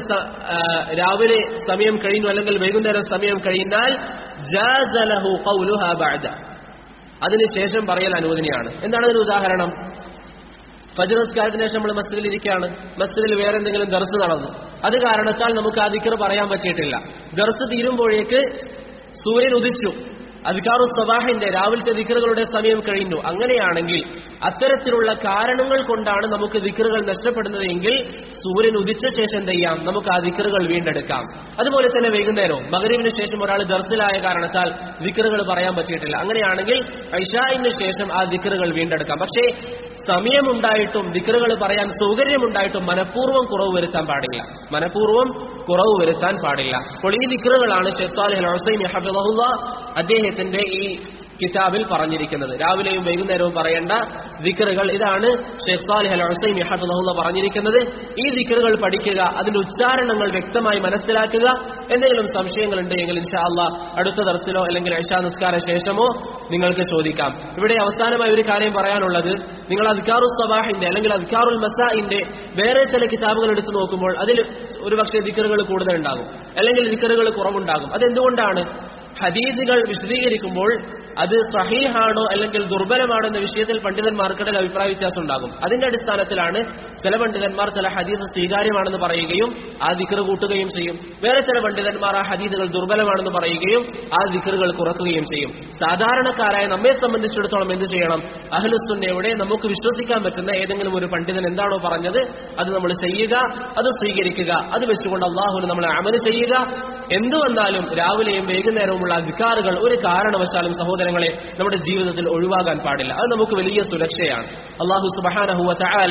രാവിലെ സമയം കഴിഞ്ഞു അല്ലെങ്കിൽ വൈകുന്നേരം സമയം കഴിഞ്ഞാൽ ജാസ ലഹു ഖൗലുഹ ബഅദ അതിനുശേഷം പറയൽ അനുവദനീയാണ് എന്താണ് അതിന് ഉദാഹരണം ഫജർ നിസ്കാരത്തിന് ശേഷം നമ്മൾ മസ്ജിദിൽ ഇരിക്കുകയാണ് മസ്ജിദിൽ വേറെ എന്തെങ്കിലും ദർസ് നടന്നു അത് കാരണത്താൽ നമുക്ക് ആ ദിക്കർ പറയാൻ പറ്റിയിട്ടില്ല ദർസ് തീരുമ്പോഴേക്ക് സൂര്യൻ ഉദിച്ചു അധികാറു സബാഹിന്റെ രാവിലത്തെ ദിക്കറുകളുടെ സമയം കഴിഞ്ഞു അങ്ങനെയാണെങ്കിൽ അത്തരത്തിലുള്ള കാരണങ്ങൾ കൊണ്ടാണ് നമുക്ക് ദിക്കറുകൾ നഷ്ടപ്പെടുന്നത് എങ്കിൽ സൂര്യൻ ഉദിച്ച ശേഷം എന്ത് ചെയ്യാം നമുക്ക് ആ ദിക്കറുകൾ വീണ്ടെടുക്കാം അതുപോലെ തന്നെ വൈകുന്നേരവും മകരീവിന് ശേഷം ഒരാൾ ദർസിലായ കാരണത്താൽ ദിക്കറുകൾ പറയാൻ പറ്റിയിട്ടില്ല അങ്ങനെയാണെങ്കിൽ ഐഷായിന് ശേഷം ആ ദിക്കറുകൾ വീണ്ടെടുക്കാം പക്ഷേ സമയമുണ്ടായിട്ടും ദിക്കറുകൾ പറയാൻ സൗകര്യമുണ്ടായിട്ടും മനഃപൂർവ്വം കുറവ് വരുത്താൻ പാടില്ല മനഃപൂർവ്വം കുറവ് വരുത്താൻ പാടില്ല അപ്പോൾ ഈ ദിക്കറുകളാണ് ഷെഖ് സാലിഹ് ഹുസൈൻ ഹഫിദഹുല്ല അദ്ദേഹത്തിന്റെ ഈ കിതാബിൽ പറഞ്ഞിരിക്കുന്നത് രാവിലെയും വൈകുന്നേരവും പറയേണ്ട ദിക്കറുകൾ ഇതാണ് ഷെഖ് സാലിഹ് അൽ ഹുസൈൻ ഹഫിദഹുല്ല പറഞ്ഞിരിക്കുന്നത് ഈ ദിക്കറുകൾ പഠിക്കുക അതിന്റെ ഉച്ചാരണങ്ങൾ വ്യക്തമായി മനസ്സിലാക്കുക എന്തെങ്കിലും സംശയങ്ങൾ ഉണ്ടെങ്കിൽ ഇൻഷാ അള്ളാഹ് അടുത്ത ദർസിലോ അല്ലെങ്കിൽ ഇഷാ നിസ്കാര ശേഷമോ നിങ്ങൾക്ക് ചോദിക്കാം ഇവിടെ അവസാനമായി ഒരു കാര്യം പറയാനുള്ളത് നിങ്ങൾ അദ്കാറു സബാഹിന്റെ അല്ലെങ്കിൽ അദ്കാറുൽ മസാഇന്റെ വേറെ ചില കിതാബുകൾ എടുത്തു നോക്കുമ്പോൾ അതിൽ ഒരുപക്ഷെ ദിക്കറുകൾ കൂടുതലുണ്ടാകും അല്ലെങ്കിൽ ദിക്കറുകൾ കുറവുണ്ടാകും അതെന്തുകൊണ്ടാണ് ഹദീദുകൾ വിശദീകരിക്കുമ്പോൾ അത് സഹീഹാണോ അല്ലെങ്കിൽ ദുർബലമാണോ എന്ന വിഷയത്തിൽ പണ്ഡിതന്മാർക്കിടയിൽ അഭിപ്രായ വ്യത്യാസം ഉണ്ടാകും അതിന്റെ അടിസ്ഥാനത്തിലാണ് ചില പണ്ഡിതന്മാർ ചില ഹദീസ് സ്വീകാര്യമാണെന്ന് പറയുകയും ആ ദിക്കറ് കൂട്ടുകയും ചെയ്യും വേറെ ചില പണ്ഡിതന്മാർ ആ ഹദീദുകൾ ദുർബലമാണെന്ന് പറയുകയും ആ ദിക്കറുകൾ കുറക്കുകയും ചെയ്യും സാധാരണക്കാരായ നമ്മെ സംബന്ധിച്ചിടത്തോളം എന്ത് ചെയ്യണം അഹ്ലുസുന്നയുടെ നമുക്ക് വിശ്വസിക്കാൻ പറ്റുന്ന ഏതെങ്കിലും ഒരു പണ്ഡിതൻ എന്താണോ പറഞ്ഞത് അത് നമ്മൾ ചെയ്യുക അത് സ്വീകരിക്കുക അത് വെച്ചുകൊണ്ട് അള്ളാഹുവിന് നമ്മൾ അമല് ചെയ്യുക എന്തു വന്നാലും രാവിലെയും വൈകുന്നേരവുമുള്ള അധികാറുകൾ ഒരു കാരണവശാലും സഹോദരങ്ങളെ നമ്മുടെ ജീവിതത്തിൽ ഒഴിവാകാൻ പാടില്ല അത് നമുക്ക് വലിയ സുരക്ഷയാണ് അള്ളാഹു സുബഹാനഹുവ ചായാല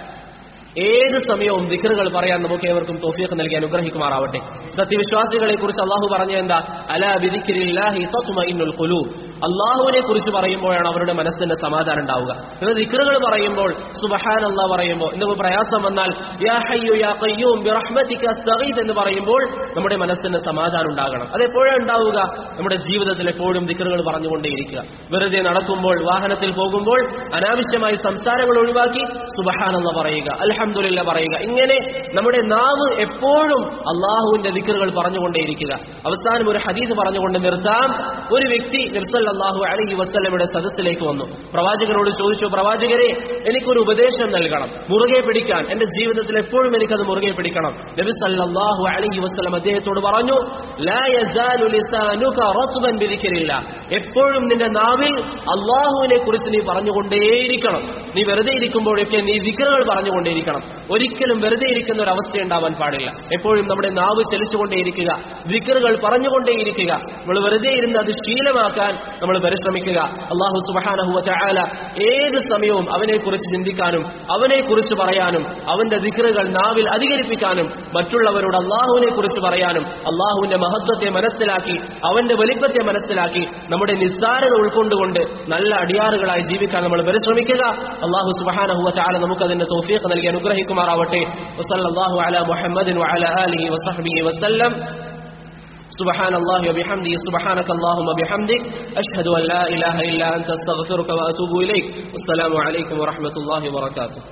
ഏത് സമയവും ദിക്കറുകൾ പറയാൻ നമുക്ക് ഏവർക്കും തോഫിയൊക്കെ നൽകി അനുഗ്രഹിക്കുമാറാവട്ടെ സത്യവിശ്വാസികളെ കുറിച്ച് അള്ളാഹു പറഞ്ഞ എന്താ അലാ ബിദിക്രില്ലാഹി തത്മഇന്നുൽ ഖുലൂബ് അള്ളാഹുവിനെ കുറിച്ച് പറയുമ്പോഴാണ് അവരുടെ മനസ്സിന്റെ സമാധാനം ഉണ്ടാവുക എന്നാൽ ദിക്റുകൾ പറയുമ്പോൾ സുബഹാൻ അള്ളാഹ് പറയുമ്പോൾ എന്തെങ്കിലും പ്രയാസം വന്നാൽ യാ ഹയ്യു യാ ഖയ്യൂം ബിറഹ്മതിക അസ്തഗീത് എന്ന് പറയുമ്പോൾ നമ്മുടെ മനസ്സിന് സമാധാനം ഉണ്ടാകണം അതെപ്പോഴാണ് ഉണ്ടാവുക നമ്മുടെ ജീവിതത്തിൽ എപ്പോഴും ദിക്റുകൾ പറഞ്ഞുകൊണ്ടേയിരിക്കുക വെറുതെ നടക്കുമ്പോൾ വാഹനത്തിൽ പോകുമ്പോൾ അനാവശ്യമായി സംസാരങ്ങൾ ഒഴിവാക്കി സുബഹാനെന്ന് പറയുക അൽഹംദുലില്ല പറയുക ഇങ്ങനെ നമ്മുടെ നാവ് എപ്പോഴും അള്ളാഹുവിന്റെ ദിക്റുകൾ പറഞ്ഞുകൊണ്ടേയിരിക്കുക അവസാനം ഒരു ഹദീസ് പറഞ്ഞുകൊണ്ട് നിർത്താം ഒരു വ്യക്തി നിർസല്ലാഹു അലഹി വസ്ലമയുടെ സദസ്സിലേക്ക് വന്നു പ്രവാചകനോട് ചോദിച്ചു പ്രവാചകരെ എനിക്കൊരു ഉപദേശം നൽകണം മുറുകെ പിടിക്കാൻ എന്റെ ജീവിതത്തിൽ എപ്പോഴും എനിക്കത് മുറുകെ പിടിക്കണം നബി സല്ലല്ലാഹു അലൈഹി വസല്ലം അദ്ദേഹത്തോട് പറഞ്ഞു ലാ യസാലു ലിസാനുക റത്ബൻ ബിദിക്രില്ല എപ്പോഴും നിന്റെ നാവിൽ അള്ളാഹുവിനെ കുറിച്ച് നീ പറഞ്ഞുകൊണ്ടേയിരിക്കണം നീ വെറുതെ ഇരിക്കുമ്പോഴൊക്കെ നീ ദിക്റുകൾ പറഞ്ഞുകൊണ്ടേയിരിക്കണം ഒരിക്കലും വെറുതെ ഇരിക്കുന്ന ഒരു അവസ്ഥ ഉണ്ടാവാൻ പാടില്ല എപ്പോഴും നമ്മുടെ നാവ് ചലിച്ചുകൊണ്ടേയിരിക്കുക ദിക്റുകൾ പറഞ്ഞുകൊണ്ടേയിരിക്കുക നമ്മൾ വെറുതെ ഇരുന്ന് അത് ശീലമാക്കാൻ നമ്മൾ പരിശ്രമിക്കുക അള്ളാഹു സുബഹാനഹു ചായാല ഏത് സമയവും അവനെ കുറിച്ച് ചിന്തിക്കാനും അവനെ കുറിച്ച് പറയാനും അവന്റെ ദിക്റുകൾ നാവിൽ അധികരിപ്പിക്കാനും മറ്റുള്ളവരോട് അള്ളാഹുവിനെ കുറിച്ച് പറയാനും അള്ളാഹുവിന്റെ മഹത്വത്തെ മനസ്സിലാക്കി അവന്റെ വലിപ്പത്തെ മനസ്സിലാക്കി നമ്മുടെ നിസ്സാരത ഉൾക്കൊണ്ടുകൊണ്ട് നല്ല അടിയാറുകളായി ജീവിക്കാൻ നമ്മൾ പരിശ്രമിക്കുക അള്ളാഹു സുബഹാനഹു ചാല നമുക്ക് അതിന്റെ തോഫീഖ് നൽകി അനുഗ്രഹിക്കുമാറാവട്ടെ വസല്ലല്ലാഹു അലാ മുഹമ്മദിൻ വഅലാ ആലിഹി വസഹ്ബിഹി വസല്ലം سبحان الله وبحمده سبحانك اللهم وبحمدك أشهد أن لا إله إلا أنت استغفرك وأتوب إليك والسلام عليكم ورحمة الله وبركاته